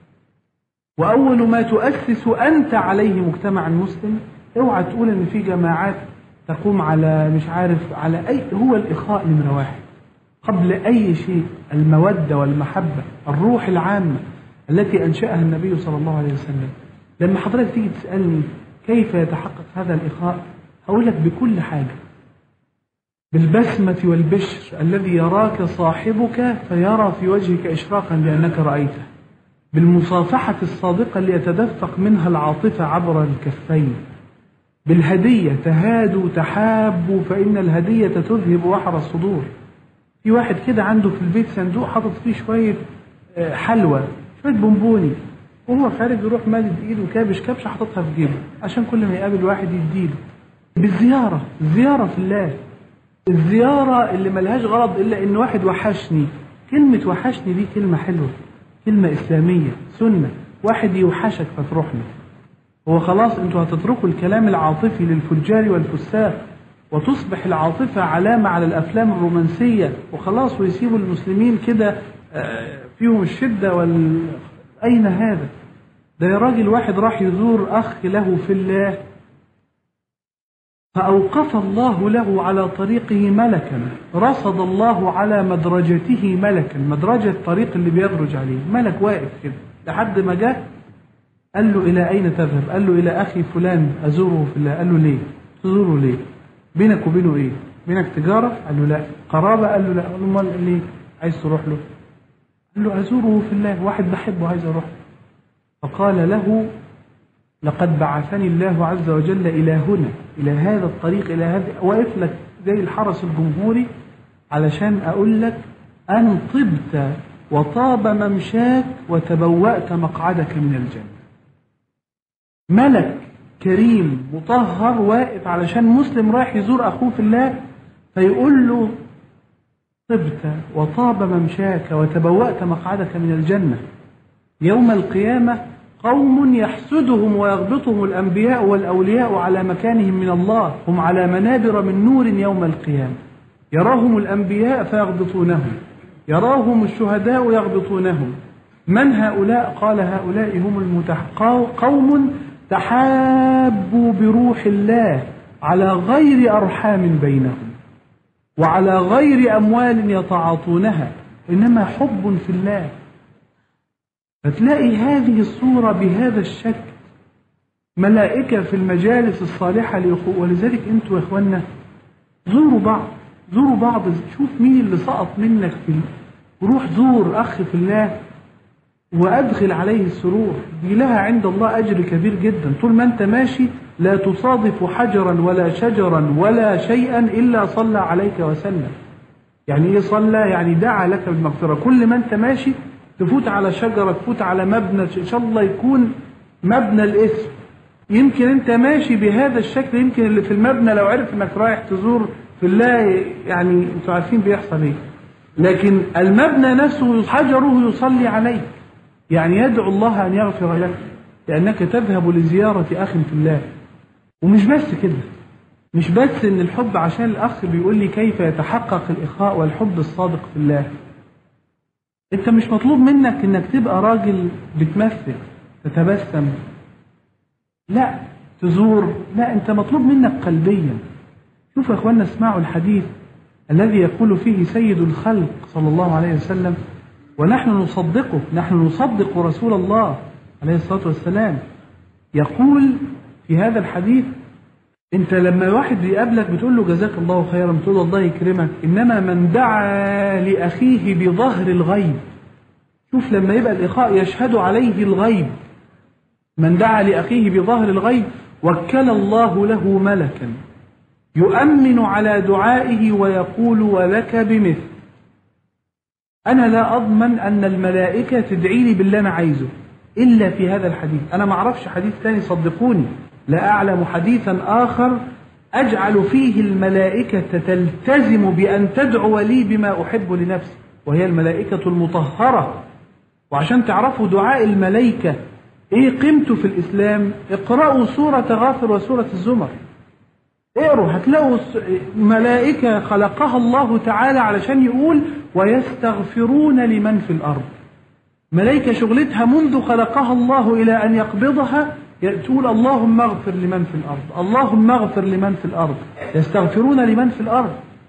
وأول ما تؤسس أنت عليه مجتمع المسلم اوعى تقول إن في جماعات تقوم على مش عارف على أي هو الإخاء نمرة واحد قبل أي شيء المودة والمحبة الروح العامة التي أنشأها النبي صلى الله عليه وسلم لما حضرتك تيجي تسألني كيف يتحقق هذا الإخاء هقول لك بكل حاجة بالبسمة والبشر الذي يراك صاحبك فيرى في وجهك إشراقا لأنك رأيته بالمصافحة الصادقة اللي يتدفق منها العاطفة عبر الكفين بالهدية تهادوا تحابوا فإن الهدية تذهب وحر الصدور في واحد كده عنده في البيت صندوق حاطط فيه شوية آه، حلوى شوية بونبوني وهو خارج يروح مادد ايده كابش كبشه حاططها في جيبه عشان كل ما يقابل واحد يديله بالزيارة الزيارة في الله الزيارة اللي ملهاش غرض إلا إن واحد وحشني كلمة وحشني دي كلمة حلوة كلمة إسلامية سنة واحد يوحشك فتروح له هو خلاص انتوا هتتركوا الكلام العاطفي للفجار والفساق وتصبح العاطفة علامة على الأفلام الرومانسية وخلاص ويسيبوا المسلمين كده آه، فيهم الشدة وال... أين هذا؟ ده يا راجل واحد راح يزور أخ له في الله فأوقف الله له على طريقه ملكا رصد الله على مدرجته ملكا مدرجة الطريق اللي بيدرج عليه ملك واقف كده لحد ما جاء قال له إلى أين تذهب قال له إلى أخي فلان أزوره في الله قال له ليه تزوره ليه بينك وبينه إيه بينك تجارة قال له لا قرابة قال له لا قال له امال ليه عايز تروح له قال له أزوره في الله واحد بحبه عايز أروح فقال له لقد بعثني الله عز وجل إلى هنا إلى هذا الطريق إلى هذا واقف لك زي الحرس الجمهوري علشان أقول لك أن طبت وطاب ممشاك وتبوأت مقعدك من الجنة ملك كريم مطهر واقف علشان مسلم رايح يزور أخوه في الله فيقول له طبت وطاب ممشاك وتبوأت مقعدك من الجنة يوم القيامة قوم يحسدهم ويغبطهم الأنبياء والأولياء على مكانهم من الله هم على منابر من نور يوم القيامة يراهم الأنبياء فيغبطونهم يراهم الشهداء يغبطونهم من هؤلاء قال هؤلاء هم المتح... قوم تحابوا بروح الله على غير أرحام بينهم وعلى غير أموال يتعاطونها إنما حب في الله فتلاقي هذه الصورة بهذا الشكل ملائكة في المجالس الصالحة لأخوة ولذلك أنتوا يا إخوانا زوروا بعض زوروا بعض شوف مين اللي سقط منك في روح زور أخ في الله وأدخل عليه السرور دي لها عند الله أجر كبير جدا طول ما أنت ماشي لا تصادف حجرا ولا شجرا ولا شيئا إلا صلى عليك وسلم يعني إيه صلى يعني دعا لك بالمغفرة كل ما أنت ماشي تفوت على شجرة تفوت على مبنى إن شاء الله يكون مبنى الاسم يمكن أنت ماشي بهذا الشكل يمكن اللي في المبنى لو عرف أنك رايح تزور في الله يعني انتوا عارفين بيحصل ايه لكن المبنى نفسه حجره يصلي عليه يعني يدعو الله ان يغفر لك لانك تذهب لزياره اخ في الله ومش بس كده مش بس ان الحب عشان الاخ بيقول لي كيف يتحقق الاخاء والحب الصادق في الله انت مش مطلوب منك انك تبقى راجل بتمثل تتبسم لا تزور لا انت مطلوب منك قلبيا شوفوا يا اخوانا اسمعوا الحديث الذي يقول فيه سيد الخلق صلى الله عليه وسلم ونحن نصدقه نحن نصدق رسول الله عليه الصلاه والسلام يقول في هذا الحديث انت لما واحد بيقابلك بتقول له جزاك الله خيرا بتقول له الله يكرمك انما من دعا لاخيه بظهر الغيب شوف لما يبقى الاخاء يشهد عليه الغيب من دعا لاخيه بظهر الغيب وكل الله له ملكا يؤمن على دعائه ويقول ولك بمثل انا لا اضمن ان الملائكه تدعي لي باللي انا عايزه الا في هذا الحديث انا ما اعرفش حديث ثاني صدقوني لا أعلم حديثا آخر أجعل فيه الملائكة تلتزم بأن تدعو لي بما أحب لنفسي وهي الملائكة المطهرة وعشان تعرفوا دعاء الملائكة إيه قيمته في الإسلام اقرأوا سورة غافر وسورة الزمر اقروا هتلاقوا ملائكة خلقها الله تعالى علشان يقول ويستغفرون لمن في الأرض ملائكة شغلتها منذ خلقها الله إلى أن يقبضها تقول اللهم اغفر لمن في الأرض اللهم اغفر لمن في الأرض يستغفرون لمن في الأرض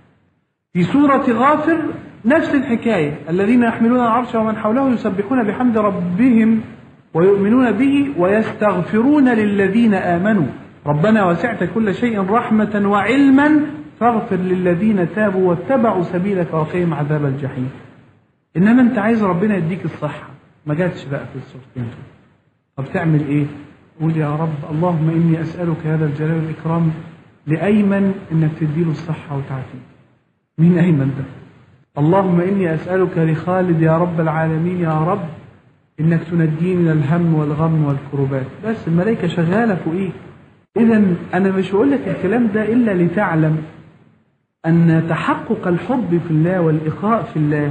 في سورة غافر نفس الحكاية الذين يحملون العرش ومن حوله يسبحون بحمد ربهم ويؤمنون به ويستغفرون للذين آمنوا ربنا وسعت كل شيء رحمة وعلما فاغفر للذين تابوا واتبعوا سبيلك وقيم عذاب الجحيم إنما أنت عايز ربنا يديك الصحة ما جاتش بقى في الصورتين دول طب تعمل إيه؟ قول يا رب اللهم إني أسألك هذا الجلال والإكرام لأيمن إنك تديله الصحة وتعافيه مين أيمن ده اللهم إني أسألك لخالد يا رب العالمين يا رب إنك تنجيه من الهم والغم والكربات بس الملائكة شغالة فوقيك إذا أنا مش بقول لك الكلام ده إلا لتعلم أن تحقق الحب في الله والإخاء في الله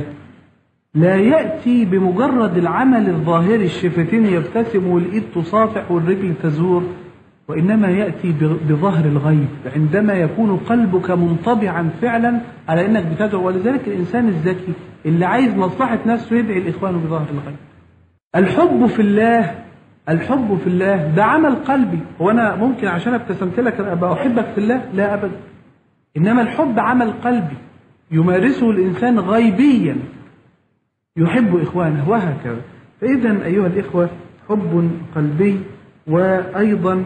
لا يأتي بمجرد العمل الظاهري الشفتين يبتسم والإيد تصافح والرجل تزور وإنما يأتي بظهر الغيب عندما يكون قلبك منطبعا فعلا على أنك بتدعو ولذلك الإنسان الذكي اللي عايز مصلحة نفسه يدعي الإخوان بظهر الغيب الحب في الله الحب في الله ده عمل قلبي وأنا ممكن عشان ابتسمت لك أبقى أحبك في الله لا أبدا إنما الحب عمل قلبي يمارسه الإنسان غيبيا يحب إخوانه وهكذا فإذا أيها الإخوة حب قلبي وأيضا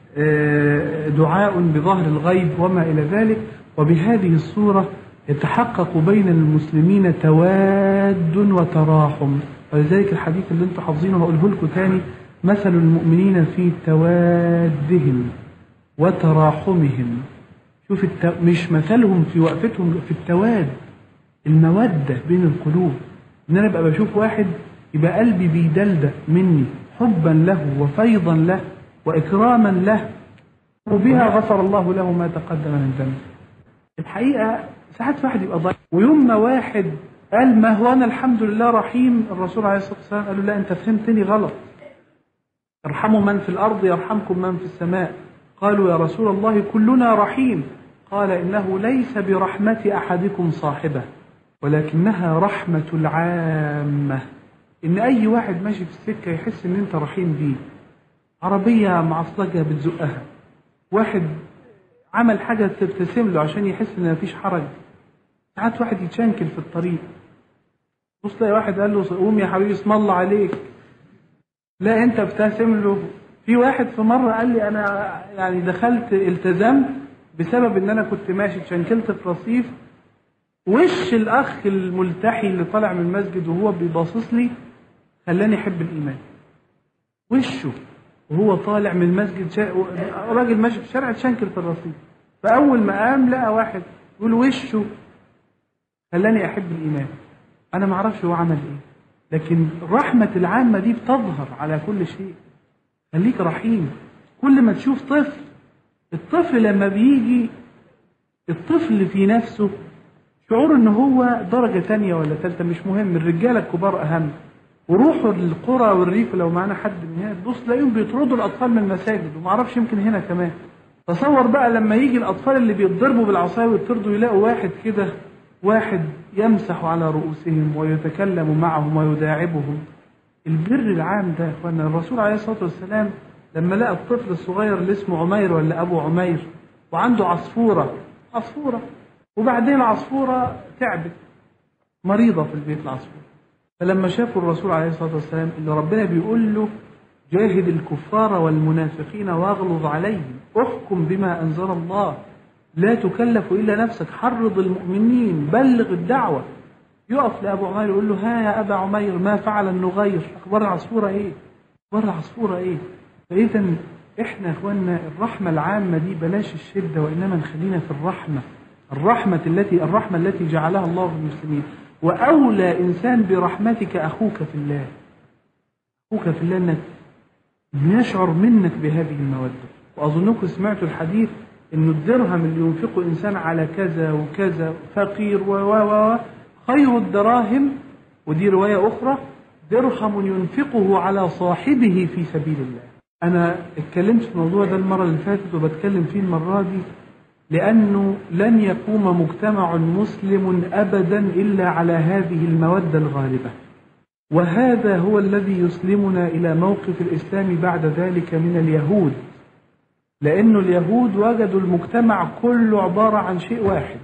دعاء بظهر الغيب وما إلى ذلك وبهذه الصورة يتحقق بين المسلمين تواد وتراحم ولذلك الحديث اللي انتم حافظينه هقوله لكم تاني مثل المؤمنين في توادهم وتراحمهم شوف الت... مش مثلهم في وقفتهم في التواد المودة بين القلوب ان انا ابقى بشوف واحد يبقى قلبي بيدلدق مني حبا له وفيضا له واكراما له وبها غفر الله له ما تقدم من ذنبه الحقيقه ساعات واحد يبقى ضعيف ويوم ما واحد قال ما هو انا الحمد لله رحيم الرسول عليه الصلاه والسلام قال له لا انت فهمتني غلط ارحموا من في الارض يرحمكم من في السماء قالوا يا رسول الله كلنا رحيم قال انه ليس برحمه احدكم صاحبه ولكنها رحمة العامة إن أي واحد ماشي في السكة يحس إن أنت رحيم بيه عربية معصلجة بتزقها واحد عمل حاجة تبتسم له عشان يحس إن مفيش حرج ساعات واحد يتشنكل في الطريق بص تلاقي واحد قال له قوم يا حبيبي اسم الله عليك لا أنت ابتسم له في واحد في مرة قال لي أنا يعني دخلت التزمت بسبب إن أنا كنت ماشي اتشنكلت في رصيف وش الاخ الملتحي اللي طالع من المسجد وهو بيباصص لي خلاني احب الايمان وشه وهو طالع من المسجد شا... راجل ماشي في الشارع اتشنكل في الرصيف فاول ما قام لقى واحد يقول وشه خلاني احب الايمان انا ما اعرفش هو عمل ايه لكن رحمة العامة دي بتظهر على كل شيء خليك رحيم كل ما تشوف طفل الطفل لما بيجي الطفل في نفسه شعور ان هو درجة تانية ولا ثالثة مش مهم الرجالة الكبار اهم وروحوا القرى والريف لو معانا حد من هنا تبص تلاقيهم بيطردوا الاطفال من المساجد ومعرفش يمكن هنا كمان تصور بقى لما يجي الاطفال اللي بيتضربوا بالعصايه ويطردوا يلاقوا واحد كده واحد يمسح على رؤوسهم ويتكلم معهم ويداعبهم البر العام ده يا اخوانا الرسول عليه الصلاه والسلام لما لقى الطفل الصغير اللي اسمه عمير ولا ابو عمير وعنده عصفوره عصفوره وبعدين العصفوره تعبت مريضه في البيت العصفوره فلما شافوا الرسول عليه الصلاه والسلام اللي ربنا بيقول له جاهد الكفار والمنافقين واغلظ عليهم احكم بما انزل الله لا تكلف الا نفسك حرض المؤمنين بلغ الدعوه يقف لابو عمير يقول له ها يا ابا عمير ما فعل النغير اخبار العصفوره ايه اخبار العصفوره ايه فاذا احنا يا اخواننا الرحمه العامه دي بلاش الشده وانما نخلينا في الرحمه الرحمه التي الرحمه التي جعلها الله في المسلمين واولى انسان برحمتك اخوك في الله اخوك في الله انك يشعر منك بهذه الموده واظنكم سمعتوا الحديث انه الدرهم اللي ينفقه انسان على كذا وكذا فقير و و و خير الدراهم ودي روايه اخرى درهم ينفقه على صاحبه في سبيل الله. انا اتكلمت في الموضوع ده المره اللي فاتت وبتكلم فيه المره دي لانه لن يقوم مجتمع مسلم ابدا الا على هذه الموده الغالبه. وهذا هو الذي يسلمنا الى موقف الاسلام بعد ذلك من اليهود. لأنه اليهود وجدوا المجتمع كله عبارة عن شيء واحد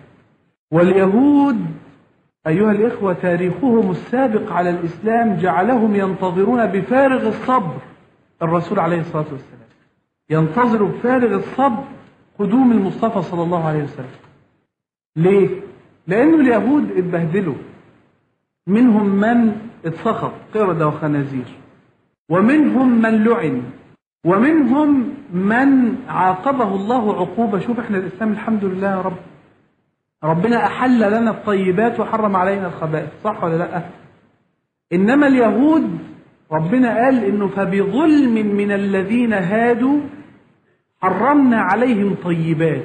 واليهود أيها الإخوة تاريخهم السابق على الإسلام جعلهم ينتظرون بفارغ الصبر الرسول عليه الصلاة والسلام ينتظر بفارغ الصبر قدوم المصطفى صلى الله عليه وسلم ليه؟ لأنه اليهود اتبهدلوا منهم من اتسخط قردة وخنازير ومنهم من لعن ومنهم من عاقبه الله عقوبة شوف احنا الإسلام الحمد لله يا رب ربنا أحل لنا الطيبات وحرم علينا الخبائث صح ولا لا إنما اليهود ربنا قال إنه فبظلم من الذين هادوا حرمنا عليهم طيبات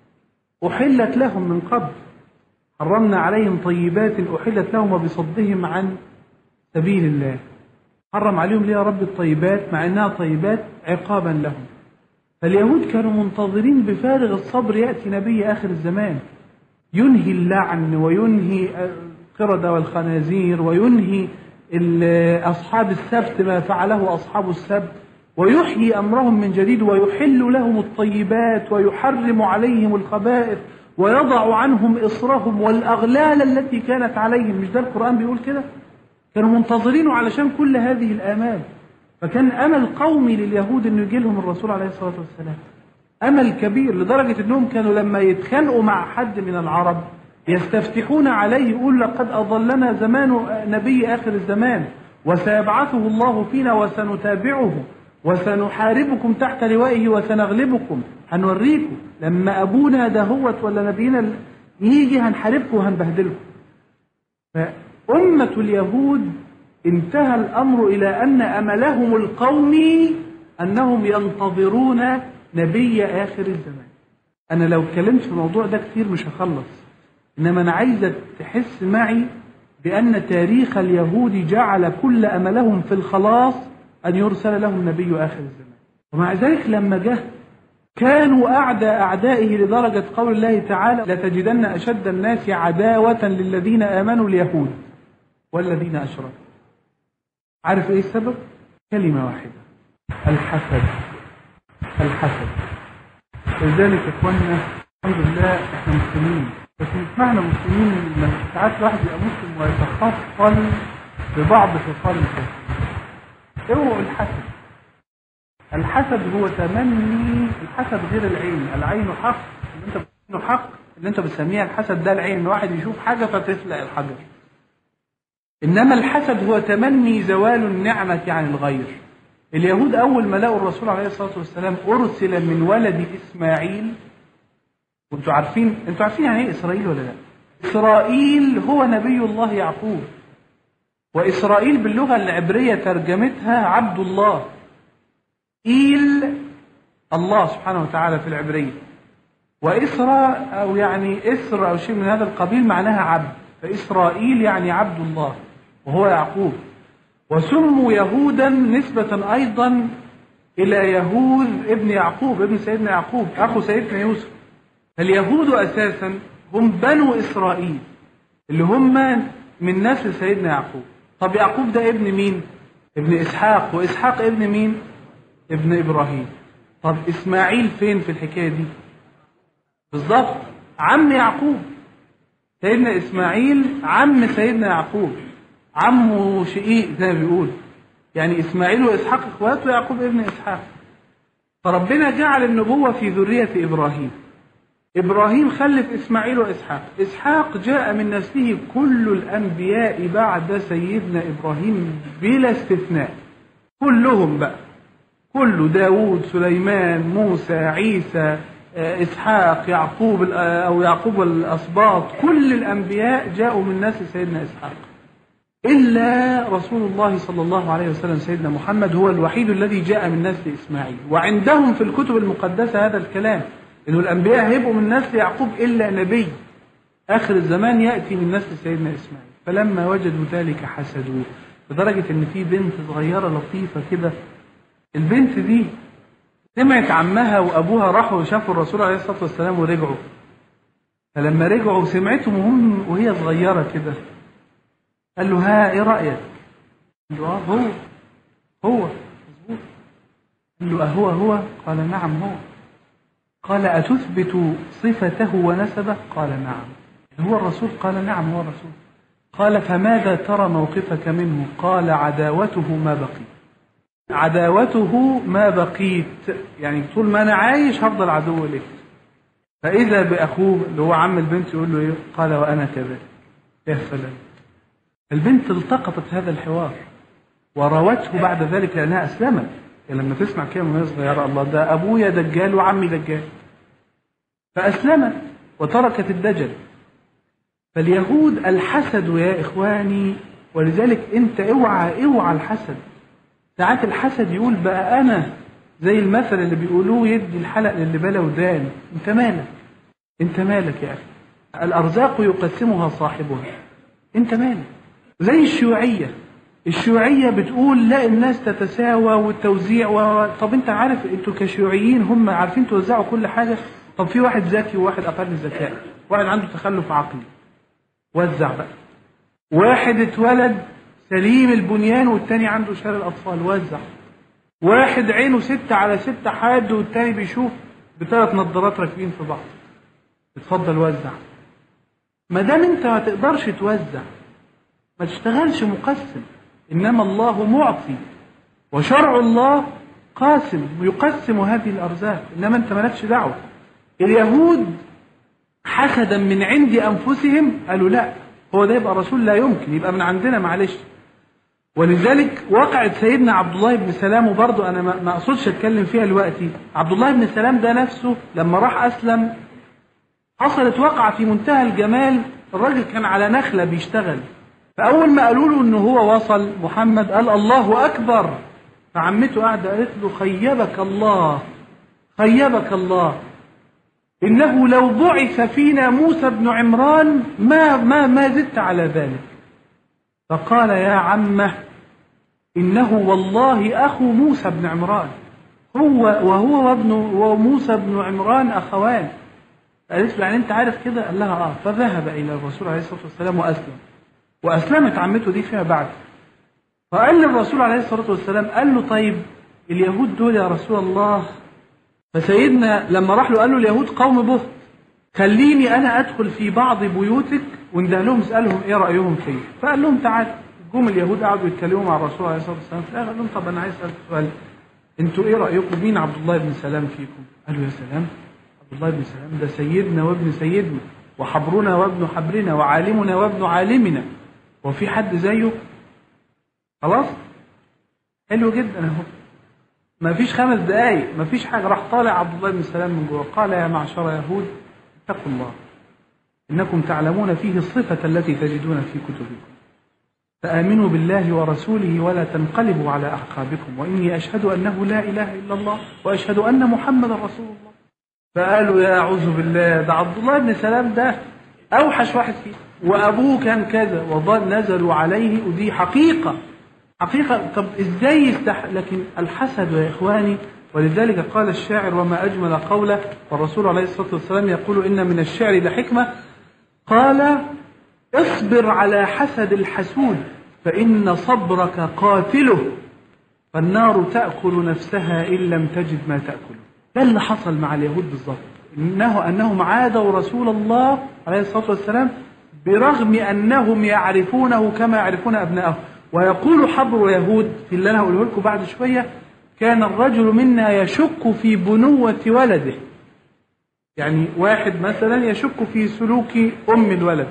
أحلت لهم من قبل حرمنا عليهم طيبات أحلت لهم وبصدهم عن سبيل الله حرم عليهم ليه يا رب الطيبات مع انها طيبات عقابا لهم فاليهود كانوا منتظرين بفارغ الصبر ياتي نبي اخر الزمان ينهي اللعن وينهي القردة والخنازير وينهي اصحاب السبت ما فعله اصحاب السبت ويحيي امرهم من جديد ويحل لهم الطيبات ويحرم عليهم الخبائث ويضع عنهم اصرهم والاغلال التي كانت عليهم مش ده القران بيقول كده كانوا منتظرينه علشان كل هذه الآمال فكان أمل قومي لليهود أنه يجي لهم الرسول عليه الصلاة والسلام أمل كبير لدرجة أنهم كانوا لما يتخانقوا مع حد من العرب يستفتحون عليه يقول لقد أضلنا زمان نبي آخر الزمان وسيبعثه الله فينا وسنتابعه وسنحاربكم تحت لوائه وسنغلبكم هنوريكم لما أبونا دهوت ولا نبينا يجي هنحاربكم وهنبهدلكم أمة اليهود انتهى الأمر إلى أن أملهم القومي أنهم ينتظرون نبي آخر الزمان أنا لو اتكلمت في الموضوع ده كتير مش هخلص إنما أنا عايزك تحس معي بأن تاريخ اليهود جعل كل أملهم في الخلاص أن يرسل لهم نبي آخر الزمان ومع ذلك لما جه كانوا أعدى أعدائه لدرجة قول الله تعالى لتجدن أشد الناس عداوة للذين آمنوا اليهود والذين أشركوا عارف إيه السبب؟ كلمة واحدة الحسد الحسد لذلك يا إخواننا الحمد لله إحنا مسلمين بس مش معنى مسلمين إن ساعات الواحد يبقى مسلم ويتخصل ببعض خصال الكافرين اوعوا الحسد الحسد هو تمني الحسد غير العين العين حق اللي انت بتسميه حق اللي انت بتسميها الحسد ده العين ان واحد يشوف حاجه فتخلق الحجر انما الحسد هو تمني زوال النعمه عن الغير اليهود اول ما لقوا الرسول عليه الصلاه والسلام ارسل من ولد اسماعيل وانتوا عارفين انتوا عارفين يعني ايه اسرائيل ولا لا اسرائيل هو نبي الله يعقوب واسرائيل باللغه العبريه ترجمتها عبد الله إيل الله سبحانه وتعالى في العبرية وإسرى أو يعني إسر أو شيء من هذا القبيل معناها عبد فإسرائيل يعني عبد الله وهو يعقوب وسموا يهودا نسبة أيضا إلى يهوذ ابن يعقوب ابن سيدنا يعقوب أخو سيدنا يوسف اليهود أساسا هم بنو إسرائيل اللي هم من نسل سيدنا يعقوب طب يعقوب ده ابن مين ابن إسحاق وإسحاق ابن مين ابن إبراهيم طب إسماعيل فين في الحكاية دي بالظبط عم يعقوب سيدنا إسماعيل عم سيدنا يعقوب عمه شقيق زي ما بيقول يعني إسماعيل وإسحاق إخواته يعقوب ابن إسحاق فربنا جعل النبوة في ذرية إبراهيم إبراهيم خلف إسماعيل وإسحاق إسحاق جاء من نسله كل الأنبياء بعد سيدنا إبراهيم بلا استثناء كلهم بقى كل داود سليمان موسى عيسى إسحاق يعقوب أو يعقوب الأسباط كل الأنبياء جاءوا من نسل سيدنا إسحاق إلا رسول الله صلى الله عليه وسلم سيدنا محمد هو الوحيد الذي جاء من نسل إسماعيل وعندهم في الكتب المقدسة هذا الكلام إنه الأنبياء هيبقوا من نسل يعقوب إلا نبي آخر الزمان يأتي من نسل سيدنا إسماعيل فلما وجدوا ذلك حسدوه لدرجة إن في بنت صغيرة لطيفة كده البنت دي سمعت عمها وأبوها راحوا شافوا الرسول عليه الصلاة والسلام ورجعوا فلما رجعوا سمعتهم وهم وهي صغيرة كده قال له ها ايه رأيك؟ قال له اه هو هو مظبوط قال له أهو هو؟ قال نعم هو قال أتثبت صفته ونسبه؟ قال نعم هو الرسول؟ قال نعم هو الرسول قال فماذا ترى موقفك منه؟ قال عداوته ما بقيت عداوته ما بقيت يعني طول ما أنا عايش هفضل عدو لك فإذا بأخوه اللي هو عم البنت يقول له إيه؟ قال وأنا كذلك يا سلام البنت التقطت هذا الحوار وروته بعد ذلك لأنها أسلمت يعني لما تسمع كده وهي صغيرة الله ده أبويا دجال وعمي دجال فأسلمت وتركت الدجل فاليهود الحسد يا إخواني ولذلك أنت اوعى اوعى الحسد ساعات الحسد يقول بقى أنا زي المثل اللي بيقولوه يدي الحلق للي بلا ودان أنت مالك أنت مالك يا أخي الأرزاق يقسمها صاحبها أنت مالك زي الشيوعية الشيوعية بتقول لا الناس تتساوى والتوزيع و... طب انت عارف انتوا كشيوعيين هم عارفين توزعوا كل حاجة طب في واحد ذكي وواحد أقل ذكاء واحد عنده تخلف عقلي وزع بقى واحد اتولد سليم البنيان والتاني عنده شلل الأطفال وزع واحد عينه ستة على ستة حاد والتاني بيشوف بثلاث نظارات راكبين في بعض اتفضل وزع ما دام انت ما تقدرش توزع ما تشتغلش مقسم إنما الله معطي وشرع الله قاسم ويقسم هذه الأرزاق إنما أنت مالكش دعوة اليهود حسدا من عند أنفسهم قالوا لا هو ده يبقى رسول لا يمكن يبقى من عندنا معلش ولذلك وقعت سيدنا عبد الله بن سلام وبرضه أنا ما أقصدش أتكلم فيها دلوقتي عبد الله بن سلام ده نفسه لما راح أسلم حصلت وقعة في منتهى الجمال الراجل كان على نخلة بيشتغل فأول ما قالوا له إن هو وصل محمد قال الله أكبر فعمته قاعدة قالت له خيبك الله خيبك الله إنه لو بعث فينا موسى بن عمران ما ما ما زدت على ذلك فقال يا عمه إنه والله أخو موسى بن عمران هو وهو وابن وموسى بن عمران أخوان قالت له يعني أنت عارف كده؟ قال لها آه فذهب إلى الرسول عليه الصلاة والسلام وأسلم وأسلمت عمته دي فيما بعد فقال للرسول عليه الصلاة والسلام قال له طيب اليهود دول يا رسول الله فسيدنا لما راح له قال له اليهود قوم بهت خليني أنا أدخل في بعض بيوتك وانده لهم اسألهم إيه رأيهم فيه فقال لهم تعال جم اليهود قعدوا يتكلموا مع الرسول عليه الصلاة والسلام في قال لهم طب أنا عايز أسأل سؤال أنتوا إيه رأيكم مين عبد الله بن سلام فيكم قالوا يا سلام عبد الله بن سلام ده سيدنا وابن سيدنا وحبرنا وابن حبرنا وعالمنا وابن عالمنا وفي حد زيه خلاص حلو جدا اهو ما فيش خمس دقايق ما فيش حاجه راح طالع عبد الله بن سلام من جوه قال يا معشر يهود اتقوا الله انكم تعلمون فيه الصفه التي تجدون في كتبكم فامنوا بالله ورسوله ولا تنقلبوا على اعقابكم واني اشهد انه لا اله الا الله واشهد ان محمدا رسول الله فقالوا يا أعوذ بالله ده عبد الله بن سلام ده أوحش واحد فيه وأبوه كان كذا وظل نزلوا عليه ودي حقيقة حقيقة طب إزاي يستح لكن الحسد يا إخواني ولذلك قال الشاعر وما أجمل قوله والرسول عليه الصلاة والسلام يقول إن من الشعر لحكمة قال اصبر على حسد الحسود فإن صبرك قاتله فالنار تأكل نفسها إن لم تجد ما تأكله ده اللي حصل مع اليهود بالظبط إنه أنهم عادوا رسول الله عليه الصلاة والسلام برغم أنهم يعرفونه كما يعرفون أبنائهم ويقول حبر يهود في اللي أنا هقوله لكم بعد شوية كان الرجل منا يشك في بنوة ولده يعني واحد مثلا يشك في سلوك أم الولد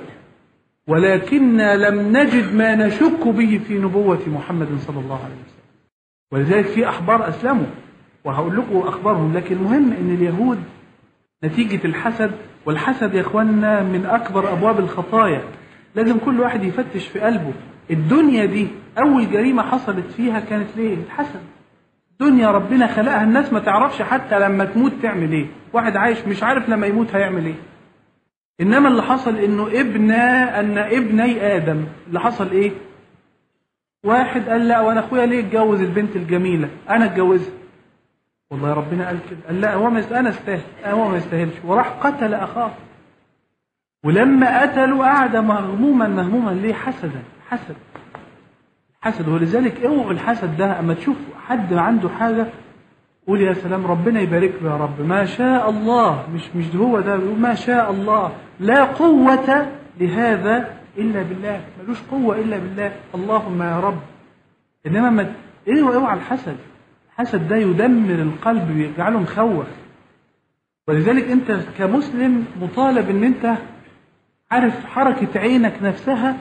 ولكننا لم نجد ما نشك به في نبوة محمد صلى الله عليه وسلم ولذلك في أحبار أسلموا وهقول لكم أخبارهم لكن المهم أن اليهود نتيجة الحسد والحسد يا إخواننا من أكبر أبواب الخطايا لازم كل واحد يفتش في قلبه الدنيا دي أول جريمة حصلت فيها كانت ليه؟ الحسد دنيا ربنا خلقها الناس ما تعرفش حتى لما تموت تعمل ايه واحد عايش مش عارف لما يموت هيعمل ايه انما اللي حصل انه ابن ان ابني ادم اللي حصل ايه واحد قال لا وانا اخويا ليه اتجوز البنت الجميله انا اتجوزها والله ربنا قال كده قال لا هو ما انا استاهل هو ما يستاهلش وراح قتل اخاه ولما قتلوا قعد مغموما مهموما ليه حسدا حسد حسد ولذلك اوعوا الحسد ده اما تشوف حد عنده حاجه قول يا سلام ربنا يبارك له يا رب ما شاء الله مش مش هو ده بيقول ما شاء الله لا قوة لهذا إلا بالله ملوش قوة إلا بالله اللهم يا رب إنما ما إيه اوعى الحسد الحسد ده يدمر القلب ويجعله مخوف ولذلك أنت كمسلم مطالب إن أنت عارف حركة عينك نفسها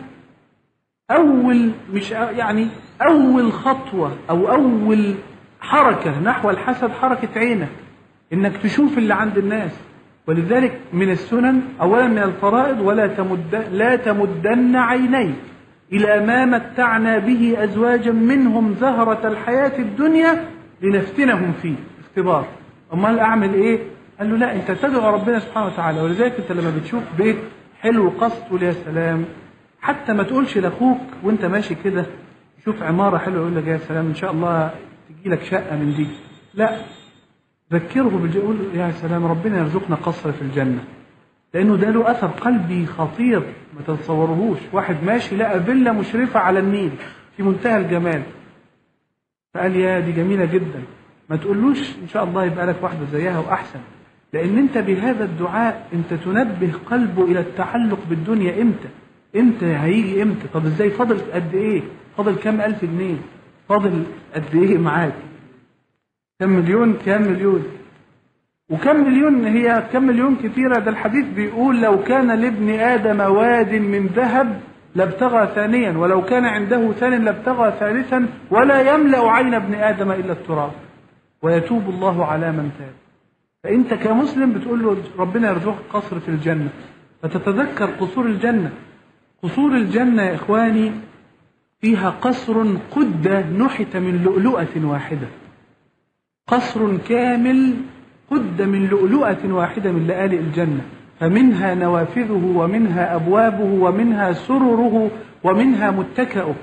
أول مش يعني أول خطوة أو أول حركة نحو الحسد حركة عينك إنك تشوف اللي عند الناس ولذلك من السنن أولا من الفرائض ولا تمد لا تمدن عينيك إلى ما متعنا به أزواجا منهم زهرة الحياة الدنيا لنفتنهم فيه اختبار أمال أعمل إيه؟ قال له لا أنت تدعو ربنا سبحانه وتعالى ولذلك أنت لما بتشوف بيت حلو قصد تقول يا سلام حتى ما تقولش لاخوك وانت ماشي كده شوف عماره حلوه يقول لك يا سلام ان شاء الله تجي لك شقه من دي لا ذكره بالجنة قول يا سلام ربنا يرزقنا قصر في الجنه لانه ده له اثر قلبي خطير ما تتصوروهوش واحد ماشي لقى فيلا مشرفه على النيل في منتهى الجمال فقال يا دي جميله جدا ما تقولوش ان شاء الله يبقى لك واحده زيها واحسن لان انت بهذا الدعاء انت تنبه قلبه الى التعلق بالدنيا امتى امتى هيجي امتى طب ازاي فاضل قد ايه فاضل كام الف جنيه فاضل قد ايه معاك كم مليون كام مليون وكم مليون هي كم مليون كثيرة ده الحديث بيقول لو كان لابن آدم واد من ذهب لابتغى ثانيا ولو كان عنده ثان لابتغى ثالثا ولا يملأ عين ابن آدم إلا التراب ويتوب الله على من تاب فأنت كمسلم بتقول له ربنا يرزقك قصر في الجنة فتتذكر قصور الجنة قصور الجنة يا إخواني فيها قصر قد نحت من لؤلؤة واحدة قصر كامل قد من لؤلؤة واحدة من لآلئ الجنة فمنها نوافذه ومنها أبوابه ومنها سرره ومنها متكأه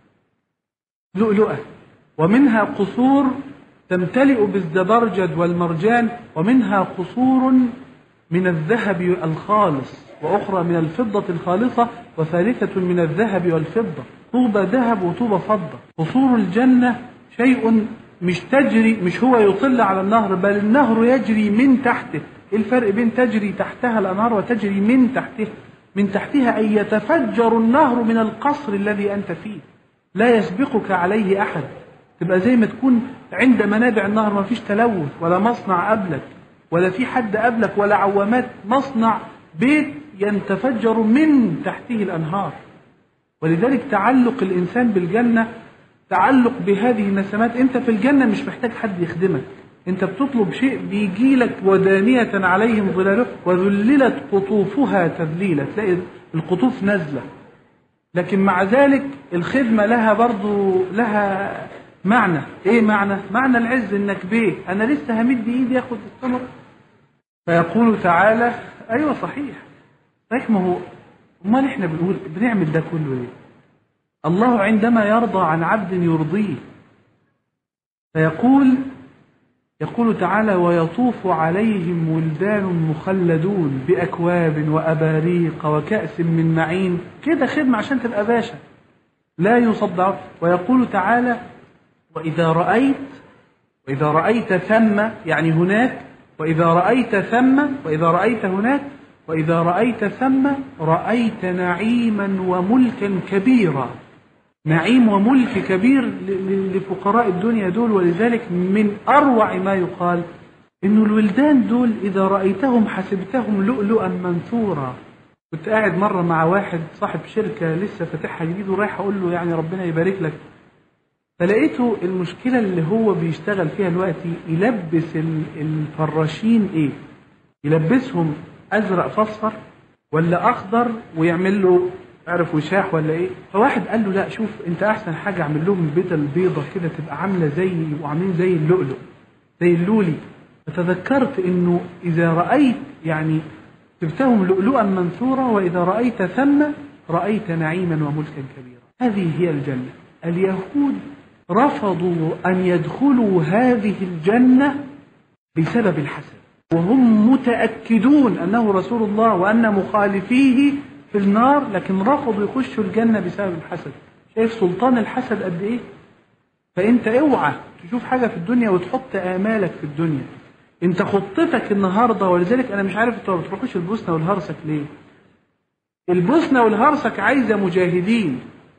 لؤلؤة ومنها قصور تمتلئ بالزبرجد والمرجان ومنها قصور من الذهب الخالص وأخرى من الفضة الخالصة وثالثة من الذهب والفضة طوبى ذهب وطوبى فضة قصور الجنة شيء مش تجري مش هو يطل على النهر بل النهر يجري من تحته ايه الفرق بين تجري تحتها الأنهار وتجري من تحته من تحتها أن يتفجر النهر من القصر الذي أنت فيه لا يسبقك عليه أحد تبقى زي ما تكون عند منابع النهر ما فيش تلوث ولا مصنع قبلك ولا في حد قبلك ولا عوامات مصنع بيت ينتفجر من تحته الأنهار ولذلك تعلق الإنسان بالجنة تعلق بهذه النسمات أنت في الجنة مش محتاج حد يخدمك أنت بتطلب شيء بيجي لك ودانية عليهم ظلاله وذللت قطوفها تذليلا تلاقي القطوف نازلة لكن مع ذلك الخدمة لها برضو لها معنى ايه معنى معنى العز انك بيه انا لسه همد ايدي اخد الثمر فيقول تعالى أيوة صحيح صحيح ما هو أمال إحنا بنقول بنعمل ده كله ليه الله عندما يرضى عن عبد يرضيه فيقول يقول تعالى ويطوف عليهم ولدان مخلدون بأكواب وأباريق وكأس من معين كده خدمة عشان تبقى باشا لا يصدع ويقول تعالى وإذا رأيت وإذا رأيت ثم يعني هناك وإذا رأيت ثم وإذا رأيت هناك وإذا رأيت ثم رأيت نعيما وملكا كبيرا نعيم وملك كبير لفقراء الدنيا دول ولذلك من أروع ما يقال إنه الولدان دول إذا رأيتهم حسبتهم لؤلؤا منثورا كنت قاعد مرة مع واحد صاحب شركة لسه فاتحها جديد ورايح أقول له يعني ربنا يبارك لك فلقيته المشكلة اللي هو بيشتغل فيها دلوقتي يلبس الفراشين إيه؟ يلبسهم أزرق فاصفر ولا أخضر ويعمل له اعرف وشاح ولا ايه فواحد قال له لا شوف انت احسن حاجه اعمل لهم بدل بيضه كده تبقى عامله زي وعاملين زي اللؤلؤ زي اللولي فتذكرت انه اذا رايت يعني سبتهم لؤلؤا منثورا واذا رايت ثم رايت نعيما وملكا كبيرا هذه هي الجنه اليهود رفضوا ان يدخلوا هذه الجنه بسبب الحسد وهم متاكدون انه رسول الله وان مخالفيه في النار لكن رفضوا يخشوا الجنة بسبب الحسد شايف سلطان الحسد قد ايه فانت اوعى تشوف حاجة في الدنيا وتحط آمالك في الدنيا انت خطتك النهاردة ولذلك انا مش عارف انتوا ما بتروحوش البوسنة والهرسك ليه البوسنة والهرسك عايزة مجاهدين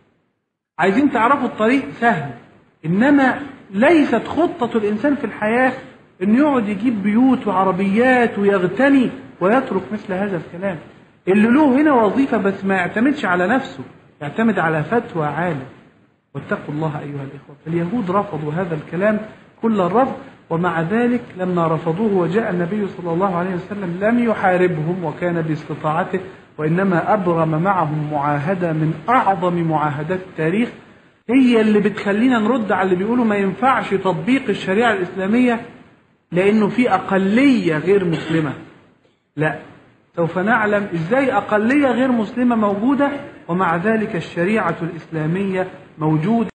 عايزين تعرفوا الطريق سهل انما ليست خطة الانسان في الحياة انه يقعد يجيب بيوت وعربيات ويغتني ويترك مثل هذا الكلام اللي له هنا وظيفة بس ما يعتمدش على نفسه يعتمد على فتوى عالم واتقوا الله أيها الإخوة اليهود رفضوا هذا الكلام كل الرفض ومع ذلك لما رفضوه وجاء النبي صلى الله عليه وسلم لم يحاربهم وكان باستطاعته وإنما أبرم معهم معاهدة من أعظم معاهدات التاريخ هي اللي بتخلينا نرد على اللي بيقولوا ما ينفعش تطبيق الشريعة الإسلامية لأنه في أقلية غير مسلمة لا سوف نعلم ازاي اقليه غير مسلمه موجوده ومع ذلك الشريعه الاسلاميه موجوده